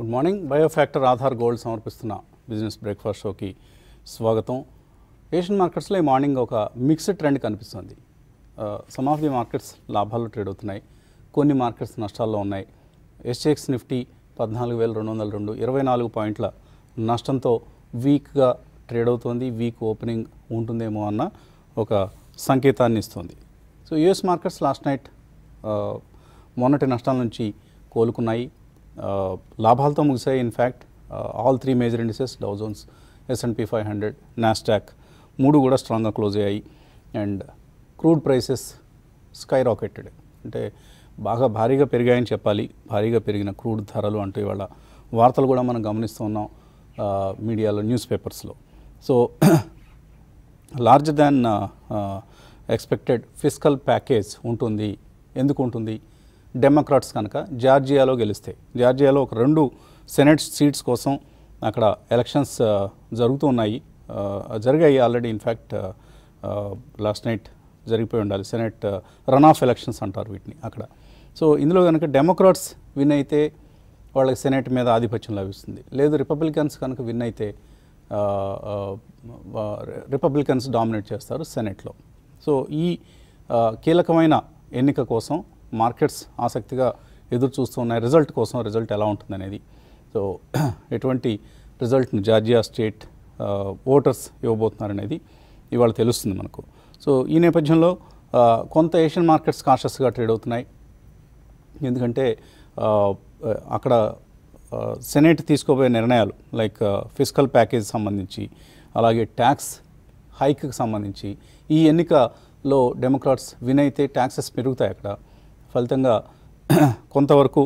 Good morning Biofactor Aadhaar gold సమర్పిస్తున్న business breakfast షోకి స్వాగతం ఏషియన్ మార్కెట్స్లో ఈ మార్నింగ్ ఒక మిక్స్డ్ ట్రెండ్ కనిపిస్తుంది సమ్ ఆఫ్ ది మార్కెట్స్ లాభాల్లో ట్రేడ్ అవుతున్నాయి కొన్ని మార్కెట్స్ నష్టాల్లో ఉన్నాయి ఎస్జెక్స్ నిఫ్టీ పద్నాలుగు వేల రెండు వందల రెండు ఇరవై నాలుగు పాయింట్ల నష్టంతో వీక్గా ట్రేడ్ అవుతోంది వీక్ ఓపెనింగ్ ఉంటుందేమో అన్న ఒక సంకేతాన్ని ఇస్తుంది so US markets last night మొన్నటి నష్టాల నుంచి కోలుకున్నాయి ఆ, లాభాలతో ముగిశాయి in fact all three major indices Dow Jones S and P five hundred Nasdaq మూడు కూడా స్ట్రాంగ్గా క్లోజ్ అయ్యాయి and crude prices skyrocketed అంటే బాగా భారీగా పెరిగాయని చెప్పాలి భారీగా పెరిగిన క్రూడ్ ధరలు అంటూ ఇవాళ వార్తలు కూడా మనం గమనిస్తూ ఉన్నాం ఆ, మీడియాలో న్యూస్ పేపర్స్లో so large than expected physical package ఉంటుంది ఎందుకు ఉంటుంది డెమోక్రాట్స్ కనుక జార్జియాలో గెలిస్తే జార్జియాలో ఒక రెండు సెనెట్ సీట్స్ కోసం అక్కడ ఎలక్షన్స్ జరుగుతూ ఉన్నాయి ఆ, జరిగాయి ఆల్రెడీ ఇన్ఫ్యాక్ట్ లాస్ట్ నైట్ జరిగిపోయి ఉండాలి సెనెట్ రన్ ఆఫ్ ఎలక్షన్స్ అంటారు వీటిని అక్కడ సో ఇందులో కనుక డెమోక్రాట్స్ విన్ అయితే వాళ్ళకి సెనెట్ మీద ఆధిపత్యం లభిస్తుంది లేదు రిపబ్లికన్స్ కనుక విన్ అయితే ఆ, ఆ, ఆ, రిపబ్లికన్స్ డామినేట్ చేస్తారు సెనెట్లో సో ఈ ఆ, కీలకమైన ఎన్నిక కోసం మార్కెట్స్ ఆసక్తిగా ఎదురు చూస్తూ ఉన్నాయి రిజల్ట్ కోసం రిజల్ట్ ఎలా ఉంటుందనేది సో ఎటువంటి రిజల్ట్ను జార్జియా స్టేట్ ఆ, ఓటర్స్ ఇవ్వబోతున్నారనేది ఇవాళ తెలుస్తుంది మనకు సో ఈ నేపథ్యంలో ఆ, కొంత ఏషియన్ మార్కెట్స్ కాన్షియస్గా ట్రేడ్ అవుతున్నాయి ఎందుకంటే ఆ, అక్కడ ఆ, సెనేట్ తీసుకోబోయే నిర్ణయాలు లైక్ ఫిజికల్ ప్యాకేజ్ సంబంధించి అలాగే ట్యాక్స్ హైక్కి సంబంధించి ఈ ఎన్నికలో డెమోక్రాట్స్ విన్ అయితే ట్యాక్సెస్ పెరుగుతాయి అక్కడ ఫలితంగా కొంతవరకు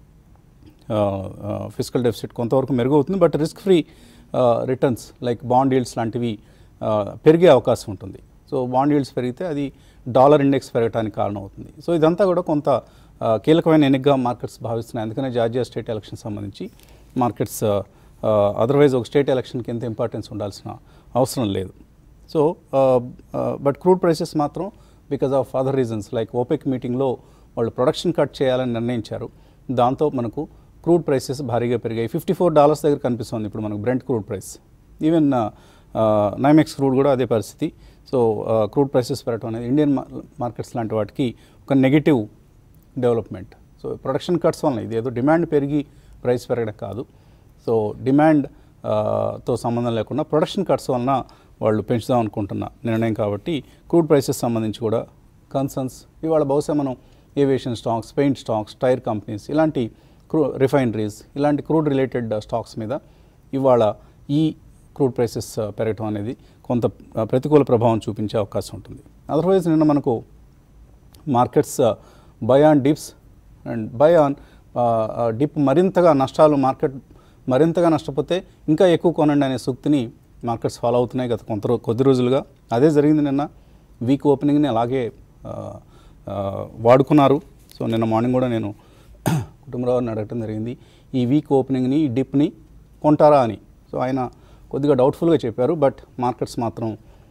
ఫిజికల్ డెఫిసిట్ కొంతవరకు మెరుగవుతుంది but risk free returns like bond yields లాంటివి ఆ, పెరిగే అవకాశం ఉంటుంది సో బాండ్ ఈల్డ్స్ పెరిగితే అది డాలర్ ఇండెక్స్ పెరగడానికి కారణం అవుతుంది సో ఇదంతా కూడా కొంత ఆ, కీలకమైన ఎన్నికగా మార్కెట్స్ భావిస్తున్నాయి అందుకనే జార్జియా స్టేట్ ఎలక్షన్ సంబంధించి మార్కెట్స్ అదర్వైజ్ ఒక స్టేట్ ఎలక్షన్కి ఎంత ఇంపార్టెన్స్ ఉండాల్సిన అవసరం లేదు సో బట్ క్రూడ్ ప్రైసెస్ మాత్రం because of other reasons like OPEC మీటింగ్లో వాళ్ళు ప్రొడక్షన్ కట్ చేయాలని నిర్ణయించారు దాంతో మనకు క్రూడ్ ప్రైసెస్ భారీగా పెరిగాయి ఫిఫ్టీ ఫోర్ డాలర్స్ దగ్గర కనిపిస్తుంది ఇప్పుడు మనకు Brent crude price even NYMEX crude కూడా అదే పరిస్థితి సో క్రూడ్ ప్రైసెస్ పెరగడం అనేది ఇండియన్ మార్కెట్స్ లాంటి వాటికి ఒక negative development so production cuts వలన ఇది ఏదో డిమాండ్ పెరిగి ప్రైస్ పెరగడం కాదు సో డిమాండ్ ఆ, తో సంబంధం లేకుండా ప్రొడక్షన్ కట్స్ వలన వాళ్ళు పెంచుదాం అనుకుంటున్న నిర్ణయం కాబట్టి క్రూడ్ ప్రైసెస్ సంబంధించి కూడా కన్సర్న్స్ ఇవాళ బహుశా మనం aviation stocks paint stocks tyre companies ఇలాంటి క్రూ రిఫైనరీస్ ఇలాంటి క్రూడ్ రిలేటెడ్ స్టాక్స్ మీద ఇవాళ ఈ క్రూడ్ ప్రైసెస్ ఆ, పెరగటం అనేది కొంత ఆ, ప్రతికూల ప్రభావం చూపించే అవకాశం ఉంటుంది అదర్వైజ్ నిన్న మనకు markets buy on dips and buy on dip మరింతగా నష్టాలు మార్కెట్ మరింతగా నష్టపోతే ఇంకా ఎక్కువ కొనండి అనే సూక్తిని మార్కెట్స్ ఫాలో అవుతున్నాయి గత కొంత రో- కొద్ది రోజులుగా అదే జరిగింది నిన్న వీక్ ఓపెనింగ్ని అలాగే ఆ, ఆ, వాడుకున్నారు సో నిన్న మార్నింగ్ కూడా నేను కుటుంబరావుని అడగటం జరిగింది ఈ వీక్ ఓపెనింగ్ని ఈ డిప్ని కొంటారా అని సో ఆయన కొద్దిగా డౌట్ఫుల్గా చెప్పారు బట్ మార్కెట్స్ మాత్రం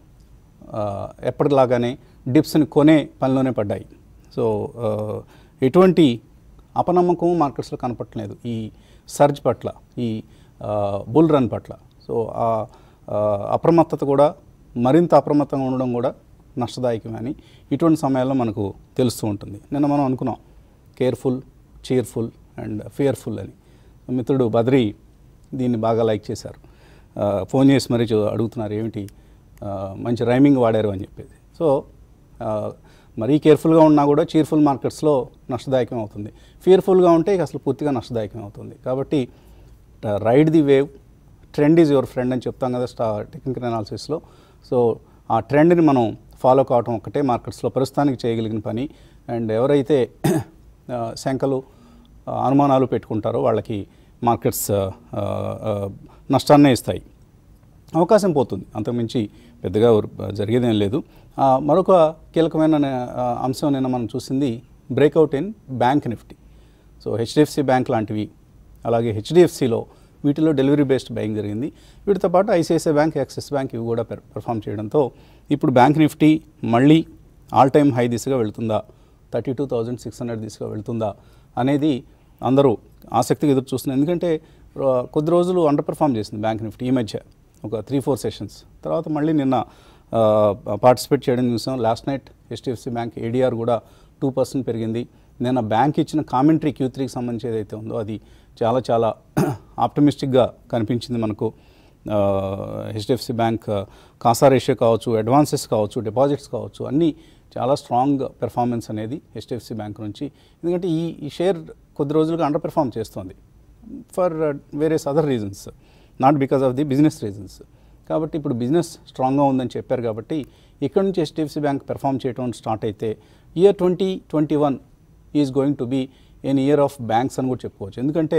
ఆ, ఎప్పటిలాగానే డిప్స్ని కొనే పనిలోనే పడ్డాయి సో ఆ, ఎటువంటి అపనమ్మకం మార్కెట్స్లో కనపట్టలేదు ఈ సర్జ్ పట్ల ఈ బుల్ రన్ పట్ల సో ఆ ఆ, అప్రమత్తత కూడా మరింత అప్రమత్తంగా ఉండడం కూడా నష్టదాయకమే అని ఇటువంటి సమయాల్లో మనకు తెలుస్తూ ఉంటుంది నిన్న మనం అనుకున్నాం కేర్ఫుల్ చీర్ఫుల్ అండ్ ఫియర్ఫుల్ అని మిత్రుడు బద్రి దీన్ని బాగా లైక్ చేశారు ఆ, ఫోన్ చేసి మరీ చూ- అడుగుతున్నారు ఏమిటి ఆ, మంచి రైమింగ్ వాడారు అని చెప్పేసి సో ఆ, మరీ కేర్ఫుల్గా ఉన్నా కూడా చీర్ఫుల్ మార్కెట్స్లో నష్టదాయకం అవుతుంది ఫియర్ఫుల్గా ఉంటే ఇక అసలు పూర్తిగా నష్టదాయకం అవుతుంది కాబట్టి ride the wave trend is your friend అని చెప్తాం కదా స్టా టెక్నికల్ అనాలిసిస్లో సో ఆ ట్రెండ్ని మనం ఫాలో కావటం ఒక్కటే మార్కెట్స్లో ప్రస్తుతానికి చేయగలిగిన పని అండ్ ఎవరైతే ఆ, శంకలు ఆ, అనుమానాలు పెట్టుకుంటారో వాళ్ళకి మార్కెట్స్ ఆ, ఆ, నష్టాన్నే ఇస్తాయి అవకాశం పోతుంది అంతకుమించి పెద్దగా ఉర్- జరిగేదేం లేదు ఆ, మరొక కీలకమైన నే- ఆ, అంశం నిన్న మనం చూసింది breakout in bank Nifty so HDFC bank లాంటివి అలాగే హెచ్డిఎఫ్సిలో వీటిలో డెలివరీ బేస్డ్ బయింగ్ జరిగింది వీటితో పాటు ఐసిఐసిఐ బ్యాంక్ యాక్సిస్ బ్యాంక్ ఇవి కూడా పెర్ పెర్ఫామ్ చేయడంతో ఇప్పుడు బ్యాంక్ నిఫ్టీ మళ్ళీ ఆల్ టైమ్ హై దిశగా వెళుతుందా thirty two thousand six hundred దిశగా వెళుతుందా అనేది అందరూ ఆసక్తిగా ఎదురు చూస్తున్నారు ఎందుకంటే రో- కొద్ది రోజులు అండర్ పెర్ఫామ్ చేసింది బ్యాంక్ నిఫ్టీ ఈ మధ్య ఒక త్రీ ఫోర్ సెషన్స్ తర్వాత మళ్ళీ నిన్న పార్టిసిపేట్ చేయడం చూసాం last night HDFC bank ADR కూడా టూ పర్సెంట్ పెరిగింది నిన్న బ్యాంక్ ఇచ్చిన కామెంటరీ క్యూ త్రీకి సంబంధించి ఏదైతే ఉందో అది చాలా చాలా ఆప్టమిస్టిక్గా కనిపించింది మనకు హెచ్డిఎఫ్సి బ్యాంక్ కాసా రేషియో కావచ్చు అడ్వాన్సెస్ కావచ్చు డిపాజిట్స్ కావచ్చు అన్నీ చాలా స్ట్రాంగ్ పెర్ఫార్మెన్స్ అనేది హెచ్డిఎఫ్సి బ్యాంక్ నుంచి ఎందుకంటే ఈ ఈ షేర్ కొద్ది రోజులుగా అండర్ పెర్ఫామ్ చేస్తోంది for various other reasons not because of the business reasons కాబట్టి ఇప్పుడు బిజినెస్ స్ట్రాంగ్గా ఉందని చెప్పారు కాబట్టి ఇక్కడ నుంచి హెచ్డిఎఫ్సి బ్యాంక్ పెర్ఫామ్ చేయడం స్టార్ట్ అయితే year twenty twenty one is going to be an year of banks అని కూడా చెప్పుకోవచ్చు ఎందుకంటే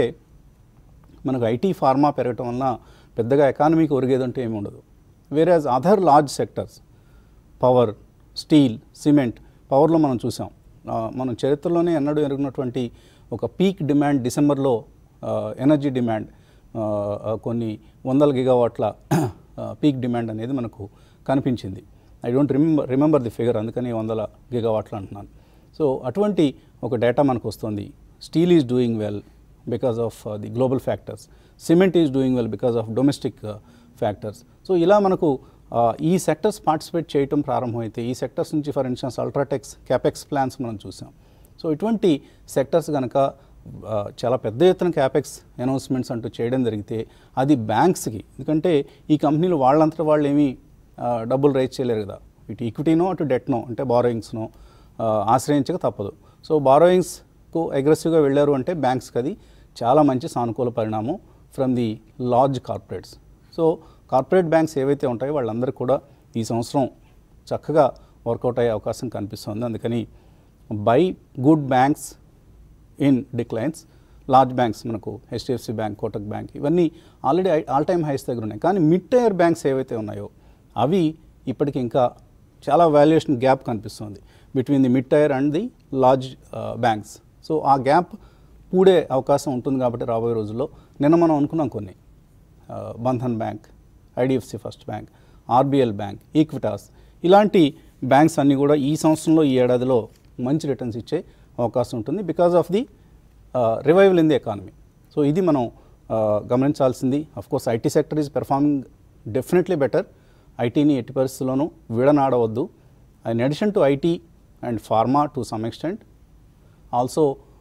మనకు ఐటీ ఫార్మా పెరగటం వలన పెద్దగా ఎకానమీకి ఒరిగేదంటూ ఏమి ఉండదు వేరే other large sectors power steel cement పవర్లో మనం చూసాం ఆ, మనం చరిత్రలోనే ఎన్నడూ ఎరుగున్నటువంటి ఒక పీక్ డిమాండ్ డిసెంబర్లో ఎనర్జీ డిమాండ్ ఆ, ఆ, కొన్ని వందల గిగావాట్ల పీక్ డిమాండ్ అనేది మనకు కనిపించింది I don't remember remember the figure అందుకని వందల గిగావాట్లు అంటున్నాను సో అటువంటి ఒక డేటా మనకు వస్తుంది steel is doing well because of the global factors cement is doing well because of domestic factors so ఇలా మనకు ఆ, ఈ సెక్టర్స్ పార్టిసిపేట్ చేయటం ప్రారంభమైతే ఈ సెక్టర్స్ నుంచి for instance UltraTech's capex plans మనం చూసాం సో ఇటువంటి సెక్టర్స్ కనుక ఆ, చాలా పెద్ద ఎత్తున క్యాపెక్స్ అనౌన్స్మెంట్స్ అంటూ చేయడం జరిగితే అది బ్యాంక్స్కి ఎందుకంటే ఈ కంపెనీలు వాళ్ళంతటా వాళ్ళు ఏమీ ఆ, డబ్బులు రైజ్ చేయలేరు కదా ఇటు ఈక్విటీనో అటు డెట్నో అంటే బారోయింగ్స్నో ఆశ్రయించక తప్పదు సో బారోయింగ్స్కు అగ్రెసివ్గా వెళ్ళారు అంటే బ్యాంక్స్కి అది చాలా మంచి సానుకూల పరిణామం from the large corporates so corporate banks ఏవైతే ఉంటాయో వాళ్ళందరూ కూడా ఈ సంవత్సరం చక్కగా వర్కౌట్ అయ్యే అవకాశం కనిపిస్తుంది అందుకని buy good banks in declines large banks మనకు హెచ్డిఎఫ్సి బ్యాంక్ కోటక్ బ్యాంక్ ఇవన్నీ ఆల్రెడీ ఆల్ టైమ్ హైస్ దగ్గర ఉన్నాయి కానీ మిడ్ టైర్ బ్యాంక్స్ ఏవైతే ఉన్నాయో అవి ఇప్పటికి ఇంకా చాలా వాల్యుయేషన్ గ్యాప్ కనిపిస్తుంది between the mid tier and the large banks so ఆ గ్యాప్ పూడే అవకాశం ఉంటుంది కాబట్టి రాబోయే రోజుల్లో నిన్న మనం అనుకున్నాం కొన్ని ఆ, Bandhan bank IDFC first bank RBL bank Equitas ఇలాంటి బ్యాంక్స్ అన్నీ కూడా ఈ సంవత్సరంలో ఈ ఏడాదిలో మంచి రిటర్న్స్ ఇచ్చే అవకాశం ఉంటుంది because of the revival in the economy so ఇది మనం ఆ, గమనించాల్సింది of course IT sector is performing definitely better ఐటీని ఎట్టి పరిస్థితుల్లోనూ విడనాడవద్దు in addition to IT and pharma to some extent also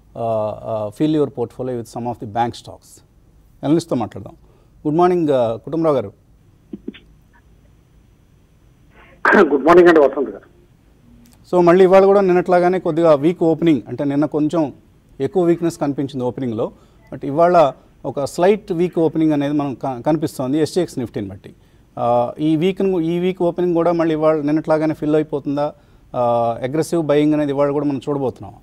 feel your portfolio with some of the bank stocks ఎనలిస్ట్తో మాట్లాడదాం గుడ్ మార్నింగ్ కుటుంబరావు గారు గుడ్ మార్నింగ్ అండి Vasant garu so మళ్ళీ ఇవాళ కూడా నిన్నట్లాగానే కొద్దిగా వీక్ ఓపెనింగ్ అంటే నిన్న కొంచెం ఎక్కువ వీక్నెస్ కనిపించింది ఓపెనింగ్లో బట్ ఇవాళ ఒక స్లైట్ వీక్ ఓపెనింగ్ అనేది మనం క- కనిపిస్తోంది ఎస్టీఎక్స్ నిఫ్టీని బట్టి ఆ, ఈ వీక్ ఈ వీక్ ఓపెనింగ్ కూడా మళ్ళీ ఇవాళ నిన్నట్లాగానే ఫిల్ అయిపోతుందా అగ్రెసివ్ బయింగ్ అనేది ఇవాళ కూడా మనం చూడబోతున్నాం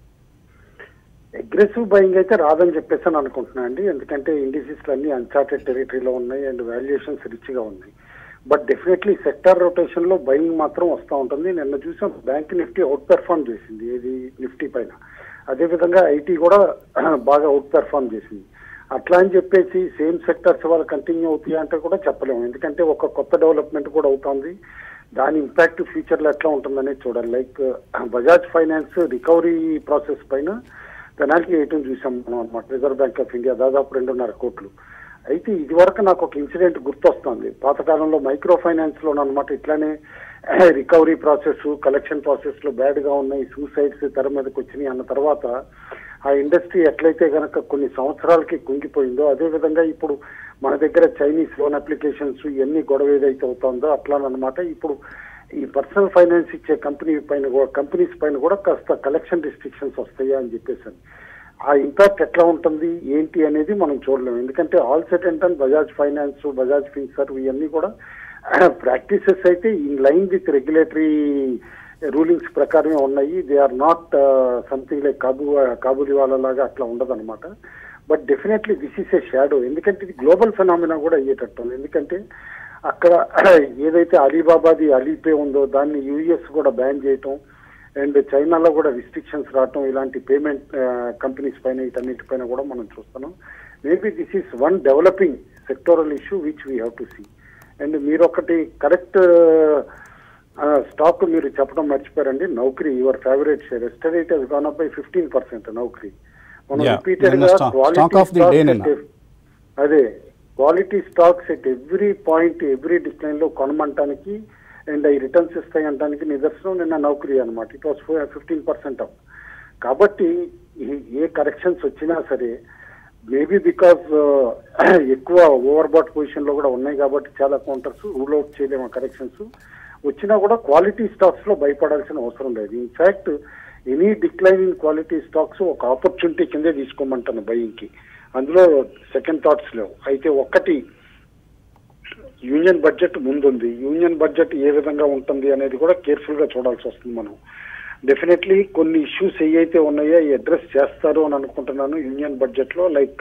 అగ్రెసివ్ బయింగ్ అయితే రాదని చెప్పేసి అని అనుకుంటున్నా అండి ఎందుకంటే ఇండిసెస్లు అన్ని అన్చార్టెడ్ టెరిటరీలో ఉన్నాయి అండ్ వాల్యుయేషన్స్ రిచ్గా ఉన్నాయి బట్ డెఫినెట్లీ సెక్టర్ రొటేషన్ లో బయింగ్ మాత్రం వస్తూ ఉంటుంది నిన్న చూసాం బ్యాంక్ నిఫ్టీ అవుట్ పెర్ఫార్మ్ చేసింది ఇది నిఫ్టీ పైన అదేవిధంగా ఐటీ కూడా బాగా అవుట్ పెర్ఫార్మ్ చేసింది అట్లా అని చెప్పేసి సేమ్ సెక్టర్స్ వాళ్ళు కంటిన్యూ అవుతాయి అంటే కూడా చెప్పలేము ఎందుకంటే ఒక కొత్త డెవలప్మెంట్ కూడా అవుతుంది దాని ఇంపాక్ట్ ఫ్యూచర్ లో ఎట్లా ఉంటుందనేది చూడాలి like Bajaj finance recovery process పైన పెనాల్టీ వేయటం చూసాం మనం అనమాట రిజర్వ్ బ్యాంక్ ఆఫ్ ఇండియా దాదాపు రెండున్నర కోట్లు అయితే ఇది వరకు నాకు ఒక ఇన్సిడెంట్ గుర్తొస్తుంది పాతకాలంలో మైక్రో ఫైనాన్స్ లో అనమాట ఇట్లానే రికవరీ ప్రాసెస్ కలెక్షన్ ప్రాసెస్ లో బ్యాడ్ గా ఉన్నాయి సూసైడ్స్ తెర మీదకి వచ్చినాయి అన్న తర్వాత ఆ ఇండస్ట్రీ ఎట్లయితే గనక కొన్ని సంవత్సరాలకి కుంగిపోయిందో అదే విధంగా ఇప్పుడు మన దగ్గర చైనీస్ లోన్ అప్లికేషన్స్ ఇవన్నీ గొడవ ఏదైతే అవుతుందో అట్లానమాట ఇప్పుడు ఈ పర్సనల్ ఫైనాన్స్ ఇచ్చే కంపెనీ పైన కూడా కంపెనీస్ పైన కూడా కాస్త కలెక్షన్ రిస్ట్రిక్షన్స్ వస్తాయా అని చెప్పేసి అని. ఆ ఇంపాక్ట్ ఎట్లా ఉంటుంది ఏంటి అనేది మనం చూడలేము ఎందుకంటే all set and done Bajaj finance Bajaj Finserv ఇవన్నీ కూడా ప్రాక్టీసెస్ అయితే in line with regulatory rulings ప్రకారమే ఉన్నాయి they are not something like కాబూ కాబూలి వాళ్ళలాగా అట్లా ఉండదన్నమాట but definitely this is a shadow ఎందుకంటే ఇది గ్లోబల్ ఫెనామినా కూడా అయ్యేటట్టు ఉంది. ఎందుకంటే అక్కడ ఏదైతే అలీబాబాది అలీపే ఉందో దాన్ని యూఎస్ కూడా బ్యాన్ చేయటం అండ్ చైనాలో కూడా రిస్ట్రిక్షన్స్ రావటం ఇలాంటి పేమెంట్ కంపెనీస్ పైన వీటన్నిటిపైన కూడా మనం చూస్తున్నాం maybe this is one developing sectoral issue which we have to see and మీరు ఒకటి కరెక్ట్ స్టాక్ మీరు చెప్పడం మర్చిపోయారండి Naukri your favourite share yesterday it has gone up by fifteen percent Naukri మనం Yeah, రిపీటెడ్ నిన్న గా stock- quality stock of the stocks day అంటే- నిన్న. అదే quality stocks at every point every decline లో కొనమంటానికి అండ్ అవి రిటర్న్స్ ఇస్తాయి అనడానికి నిదర్శనం నిన్న నౌకరీ అనమాట it was fifteen percent up కాబట్టి ఈ- ఏ కరెక్షన్స్ వచ్చినా సరే మేబీ బికాజ్ ఎక్కువ ఓవర్ బాట్ పొజిషన్ లో కూడా ఉన్నాయి కాబట్టి చాలా కౌంటర్స్ రూల్ అవుట్ చేయలేము కరెక్షన్స్ వచ్చినా కూడా క్వాలిటీ స్టాక్స్ లో భయపడాల్సిన అవసరం లేదు in fact any decline in quality stocks ఒక ఆపర్చునిటీ కిందే తీసుకోమంటాను బయింగ్ కి అందులో సెకండ్ థాట్స్ లేవు అయితే ఒక్కటి యూనియన్ బడ్జెట్ ముందుంది యూనియన్ బడ్జెట్ ఏ విధంగా ఉంటుంది అనేది కూడా కేర్ఫుల్ గా చూడాల్సి వస్తుంది మనం డెఫినెట్లీ కొన్ని ఇష్యూస్ ఏవైతే ఉన్నాయో అడ్రస్ చేస్తారు అని అనుకుంటున్నాను యూనియన్ బడ్జెట్ లో లైక్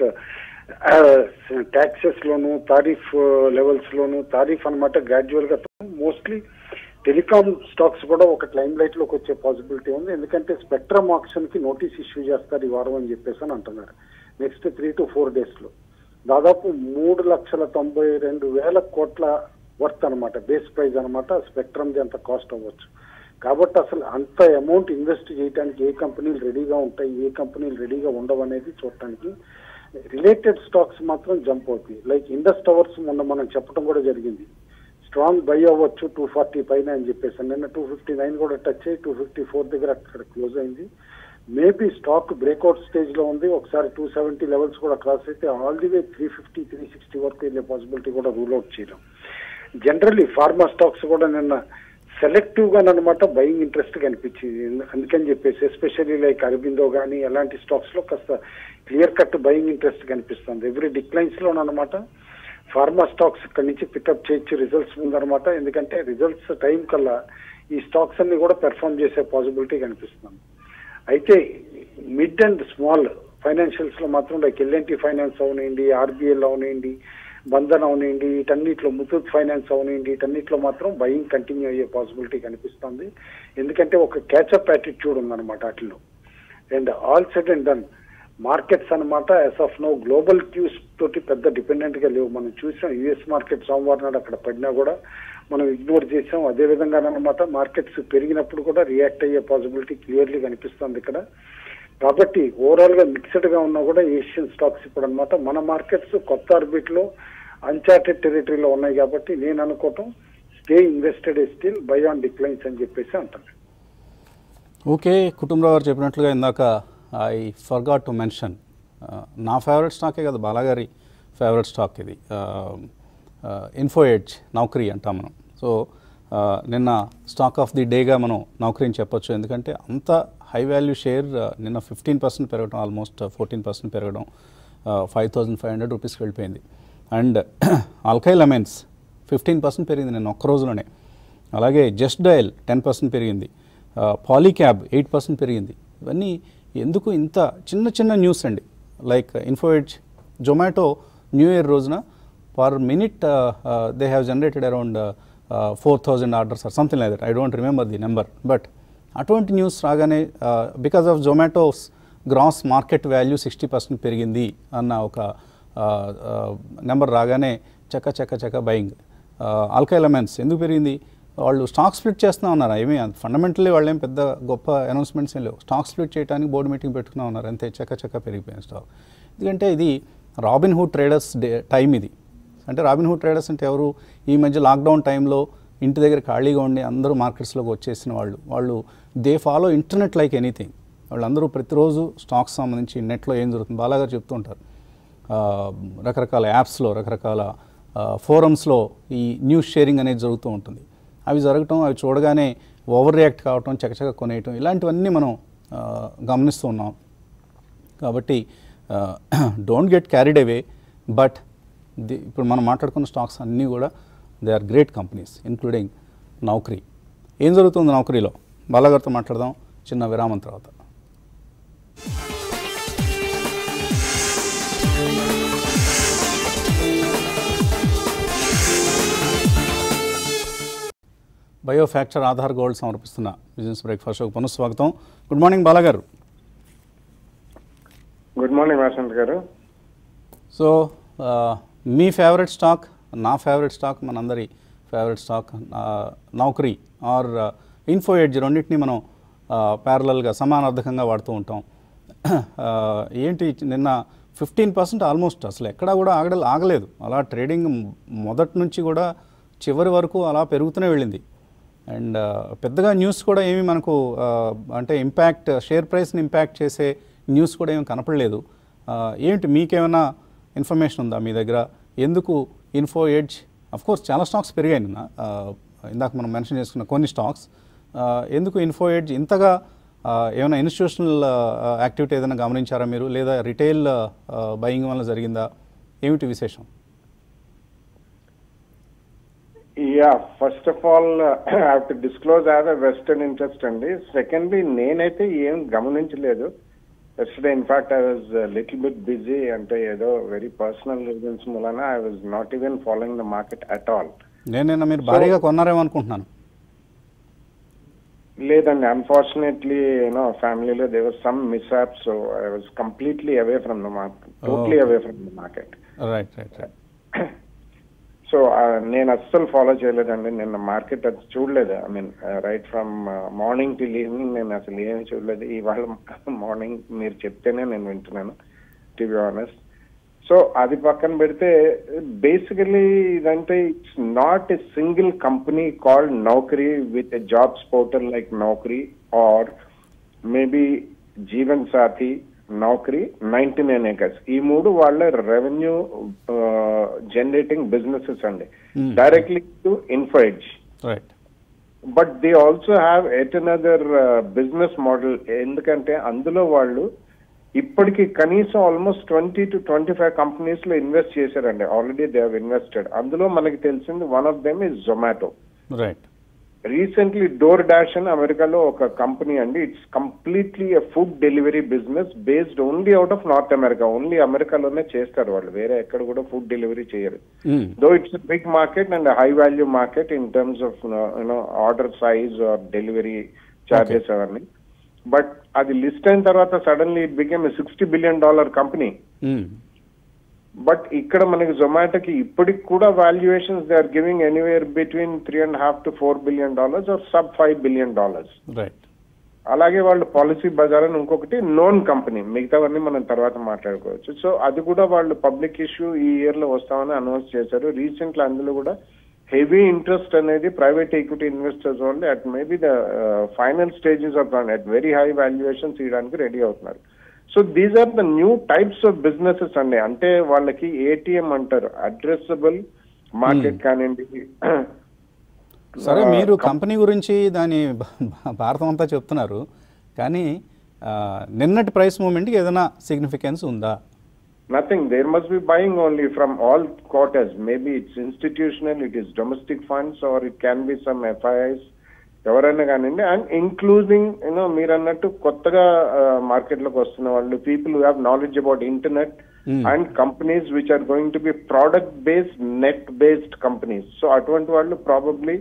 ట్యాక్సెస్ లోను తారీఫ్ లెవెల్స్ లోను తారీఫ్ అనమాట గ్రాడ్యువల్ గా మోస్ట్లీ టెలికాం స్టాక్స్ కూడా ఒక లైమ్ లైట్ లోకి వచ్చే పాసిబిలిటీ ఉంది ఎందుకంటే స్పెక్ట్రమ్ ఆప్షన్ కి నోటీస్ ఇష్యూ చేస్తారు ఈ వారం అని చెప్పేసి అని అంటున్నారు next three to four days లో దాదాపు మూడు లక్షల తొంభై రెండు వేల కోట్ల వర్త్ అనమాట బేస్ ప్రైస్ అనమాట స్పెక్ట్రమ్ అంత కాస్ట్ అవ్వచ్చు కాబట్టి అసలు అంత అమౌంట్ ఇన్వెస్ట్ చేయడానికి ఏ కంపెనీలు రెడీగా ఉంటాయి ఏ కంపెనీలు రెడీగా ఉండవు అనేది చూడటానికి రిలేటెడ్ స్టాక్స్ మాత్రం జంప్ అవుతాయి లైక్ ఇండస్ టవర్స్ మొన్న మనం చెప్పడం కూడా జరిగింది స్ట్రాంగ్ బై అవ్వచ్చు టూ ఫార్టీ పైన అని చెప్పేసి నిన్న టూ ఫిఫ్టీ నైన్ కూడా టచ్ అయ్యి టూ ఫిఫ్టీ ఫోర్ దగ్గర అక్కడ క్లోజ్ అయింది మేబీ స్టాక్ బ్రేక్అవుట్ స్టేజ్ లో ఉంది ఒకసారి టూ సెవెంటీ లెవెల్స్ కూడా క్రాస్ అయితే all the way three fifty three sixty వరకు వెళ్ళే పాసిబిలిటీ కూడా రూల్ అవుట్ చేయడం జనరల్లీ ఫార్మా స్టాక్స్ కూడా నిన్న సెలెక్టివ్ గా అనమాట బయింగ్ ఇంట్రెస్ట్ కనిపించింది ఎందు- అందుకని చెప్పేసి ఎస్పెషల్లీ లైక్ అరబిందో కానీ అలాంటి స్టాక్స్ లో కాస్త క్లియర్ కట్ బయింగ్ ఇంట్రెస్ట్ కనిపిస్తుంది ఎవ్రీ డిక్లైన్స్ లో అనమాట ఫార్మా స్టాక్స్ ఇక్కడ నుంచి పికప్ చేయొచ్చు రిజల్ట్స్ ముందనమాట ఎందుకంటే రిజల్ట్స్ టైం కల్లా ఈ స్టాక్స్ అన్ని కూడా పెర్ఫామ్ చేసే పాసిబిలిటీ కనిపిస్తుంది అయితే మిడ్ అండ్ స్మాల్ ఫైనాన్షియల్స్ లో మాత్రం లైక్ ఎల్ఎన్టీ ఫైనాన్స్ అవనివ్వండి ఆర్బీఎల్ అవనివ్వండి బంధన్ అవనివ్వండి వీటన్నిటిలో ముతూత్ ఫైనాన్స్ అవనివ్వండి వీటన్నిటిలో మాత్రం బయింగ్ కంటిన్యూ అయ్యే పాసిబిలిటీ కనిపిస్తుంది ఎందుకంటే ఒక క్యాచప్ యాటిట్యూడ్ ఉందన్నమాట వాటిలో and all set and done markets అన్నమాట as of no global cues తోటి పెద్ద డిపెండెంట్ గా లేవు మనం చూసాం యుఎస్ మార్కెట్ సోమవారం నాడు అక్కడ పడినా కూడా మనం ఇగ్నోర్ చేసాం అదే విధంగా అనమాట మార్కెట్స్ పెరిగినప్పుడు కూడా రియాక్ట్ అయ్యే పాసిబిలిటీ క్లియర్లీ కనిపిస్తుంది ఇక్కడ కాబట్టి ఓవరాల్ గా మిక్స్డ్ గా ఉన్నా కూడా ఏషియన్ స్టాక్స్ ఇప్పుడు అనమాట మన మార్కెట్స్ కొత్త ఆర్బిట్ లో అన్చార్టెడ్ టెరిటరీలో ఉన్నాయి కాబట్టి నేను అనుకోవటం stay invested still buy on declines అని చెప్పేసి అంటాను ఓకే కుటుంబరావు గారు చెప్పినట్లుగా ఇందాక ఐ ఫర్గాట్ టు మెన్షన్ నా ఫేవరెట్ స్టాకే కదా బాలాగారి ఫేవరెట్ స్టాక్ ఇది ఇన్ఫో ఎడ్జ్ నౌకరీ అంటాం మనం సో నిన్న స్టాక్ ఆఫ్ ది డేగా మనం నౌకరీని చెప్పొచ్చు ఎందుకంటే అంత హై వాల్యూ షేర్ నిన్న ఫిఫ్టీన్ పర్సెంట్ పెరగడం ఆల్మోస్ట్ ఫోర్టీన్ పర్సెంట్ పెరగడం ఫైవ్ థౌజండ్ ఫైవ్ హండ్రెడ్ రూపీస్కి వెళ్ళిపోయింది and alkyl amines fifteen percent పెరిగింది నేను ఒక్క రోజులోనే అలాగే జస్ట్ డయల్ టెన్ పర్సెంట్ పెరిగింది పాలీక్యాబ్ ఎయిట్ పర్సెంట్ పెరిగింది ఇవన్నీ ఎందుకు ఇంత చిన్న చిన్న న్యూస్ అండి like Info Edge Zomato new year రోజున per minute they have generated around four thousand orders or something like that I don't remember the number but అటువంటి న్యూస్ రాగానే because of Zomato's gross market value sixty percent పెరిగింది అన్న ఒక number రాగానే చక్క చక్క చక్క బయింగ్ ఆల్కైల్ అమెన్స్ ఎందుకు పెరిగింది వాళ్ళు స్టాక్ స్ప్లిట్ చేస్తున్నా ఉన్నారు ఏమీ ఫండమెంటల్లీ వాళ్ళు ఏం పెద్ద గొప్ప అనౌన్స్మెంట్స్ ఏం లేవు స్టాక్ స్ప్లిట్ చేయడానికి బోర్డు మీటింగ్ పెట్టుకున్నా ఉన్నారు అంతే చక్క చక్క పెరిగిపోయింది స్టాక్ ఎందుకంటే ఇది Robinhood traders day time ఇది అంటే రాబిన్ హుడ్ ట్రేడర్స్ అంటే ఎవరు ఈ మధ్య లాక్డౌన్ టైంలో ఇంటి దగ్గర ఖాళీగా ఉండి అందరూ మార్కెట్స్లోకి వచ్చేసిన వాళ్ళు వాళ్ళు they follow internet like anything వాళ్ళందరూ ప్రతిరోజు స్టాక్స్ సంబంధించి నెట్లో ఏం జరుగుతుంది బాలాగారు చెప్తూ ఉంటారు ఆ, రకరకాల యాప్స్లో రకరకాల ఫోరమ్స్లో ఈ న్యూస్ షేరింగ్ అనేది జరుగుతూ ఉంటుంది అవి జరగటం అవి చూడగానే ఓవర్ రియాక్ట్ కావటం చకచక కొనేయటం ఇలాంటివన్నీ మనం ఆ, గమనిస్తూ ఉన్నాం కాబట్టి don't get carried away but the ఇప్పుడు మనం మాట్లాడుకున్న స్టాక్స్ అన్నీ కూడా they are great companies including Naukri ఏం జరుగుతుంది నౌకరీలో బాలాగారితో మాట్లాడదాం చిన్న విరామం తర్వాత బయో ఫ్యాక్చర్ ఆధార్ గోల్డ్ సమర్పిస్తున్న బిజినెస్ బ్రేక్ఫాస్ట్ షోకి పునఃస్వాగతం గుడ్ మార్నింగ్ బాలాగారు good morning Vasanth garu so ఆ, మీ ఫేవరెట్ స్టాక్ నా ఫేవరెట్ స్టాక్ మనందరి ఫేవరెట్ స్టాక్ ఆ, నౌకరీ ఆర్ ఇన్ఫో ఎడ్జ్ రెండింటిని మనం ప్యారలల్గా సమానార్థకంగా వాడుతూ ఉంటాం ఆ, ఏంటి నిన్న ఫిఫ్టీన్ పర్సెంట్ ఆల్మోస్ట్ అసలు ఎక్కడా కూడా ఆగడ ఆగలేదు అలా ట్రేడింగ్ మొదటి నుంచి కూడా చివరి వరకు అలా పెరుగుతూనే వెళ్ళింది అండ్ పెద్దగా న్యూస్ కూడా ఏమి మనకు ఆ, అంటే ఇంపాక్ట్ షేర్ ప్రైస్ని ఇంపాక్ట్ చేసే న్యూస్ కూడా ఏమి కనపడలేదు ఆ, ఏంటి మీకేమైనా ఇన్ఫర్మేషన్ ఉందా మీ దగ్గర ఎందుకు ఇన్ఫో ఎడ్జ్ కోర్స్ చాలా స్టాక్స్ పెరిగాయి నిన్న ఆ, ఇందాక మనం మెన్షన్ చేసుకున్న కొన్ని స్టాక్స్ ఆ, ఎందుకు ఇన్ఫో ఎడ్జ్ ఇంతగా ఆ, ఏమైనా ఇన్స్టిట్యూషనల్ యాక్టివిటీ ఏదైనా గమనించారా మీరు లేదా రిటైల్ బయింగ్ వల్ల జరిగిందా ఏమిటి విశేషం yeah first of all have to disclose as a vested interest అండి సెకండ్లీ నేనైతే ఏం గమనించలేదు yesterday in fact I was little bit busy అంటే ఏదో వెరీ పర్సనల్ రీజన్స్ మూలన I was not even following the market at all నేనైనా మీరు భారీగా కొన్నారేమో అనుకుంటున్నాను లేదండి అన్ఫార్చునేట్లీ యూనో ఫ్యామిలీలో there were some mishap so I was completely away from the market totally away from the market right right right so నేను అస్సలు follow చేయలేదండి నిన్న మార్కెట్ అది చూడలేదు I mean right from morning till evening నేను అసలు ఏమీ చూడలేదు ఇవాళ మార్నింగ్ మీరు చెప్తేనే నేను వింటున్నాను టు బి ఆనెస్ట్ సో అది పక్కన పెడితే బేసికలీ ఇదంటే it's not a single company called Naukri with a jobs portal like Naukri or maybe Jeevansathi Naukri ninety nine acres ఈ మూడు వాళ్ళ రెవెన్యూ జనరేటింగ్ బిజినెసెస్ అండి Hmm. Directly to Info Edge right but they also have at another business model ఎందుకంటే అందులో వాళ్ళు ఇప్పటికి కనీసం almost twenty to twenty five companies లో ఇన్వెస్ట్ చేశారండి ఆల్రెడీ దే హావ్ ఇన్వెస్టెడ్ అందులో మనకి తెలిసింది one of them is Zomato right recently DoorDash అని అమెరికాలో ఒక కంపెనీ అండి it's completely food delivery business based only out of North America only అమెరికాలోనే చేస్తారు వాళ్ళు వేరే ఎక్కడ కూడా ఫుడ్ డెలివరీ చేయరు though it's big market and high value market in terms of you know order size or delivery charges అవన్నీ but అది list అయిన తర్వాత suddenly it became sixty billion dollar company but ఇక్కడ మనకి జొమాటోకి ఇప్పటికి కూడా valuations they are giving anywhere between three and half to four billion dollars or sub five billion dollars right అలాగే వాళ్ళు పాలసీ బజార్ అని ఇంకొకటి నోన్ కంపెనీ మిగతావన్నీ మనం తర్వాత మాట్లాడుకోవచ్చు సో అది కూడా వాళ్ళు పబ్లిక్ ఇష్యూ ఈ ఇయర్ లో వస్తామని అనౌన్స్ చేశారు రీసెంట్లీ అందులో కూడా హెవీ ఇంట్రెస్ట్ అనేది ప్రైవేట్ ఈక్విటీ ఇన్వెస్టర్స్ వాళ్ళు at maybe the final stages of at very high valuations ఇవ్వడానికి రెడీ అవుతున్నారు so these are the new types of businesses అండి అంటే వాళ్ళకి ఏటీఎం అంటారు అడ్రస్సబుల్ మార్కెట్ కానివ్వండి సరే మీరు కంపెనీ గురించి దాని భ- భ- భారతం అంతా చెప్తున్నారు కానీ ఆ, నిన్నటి ప్రైస్ మూమెంట్కి ఏదైనా సిగ్నిఫికెన్స్ ఉందా nothing there must be buying only from all quarters maybe it's institutional it is domestic funds or it can be some FIIs ఎవరైనా కానివ్వండి అండ్ ఇంక్లూజింగ్ యూనో మీరు అన్నట్టు కొత్తగా మార్కెట్ లోకి వస్తున్న వాళ్ళు people who have knowledge about internet Hmm. And companies which are going to be product based net based companies so అటువంటి వాళ్ళు probably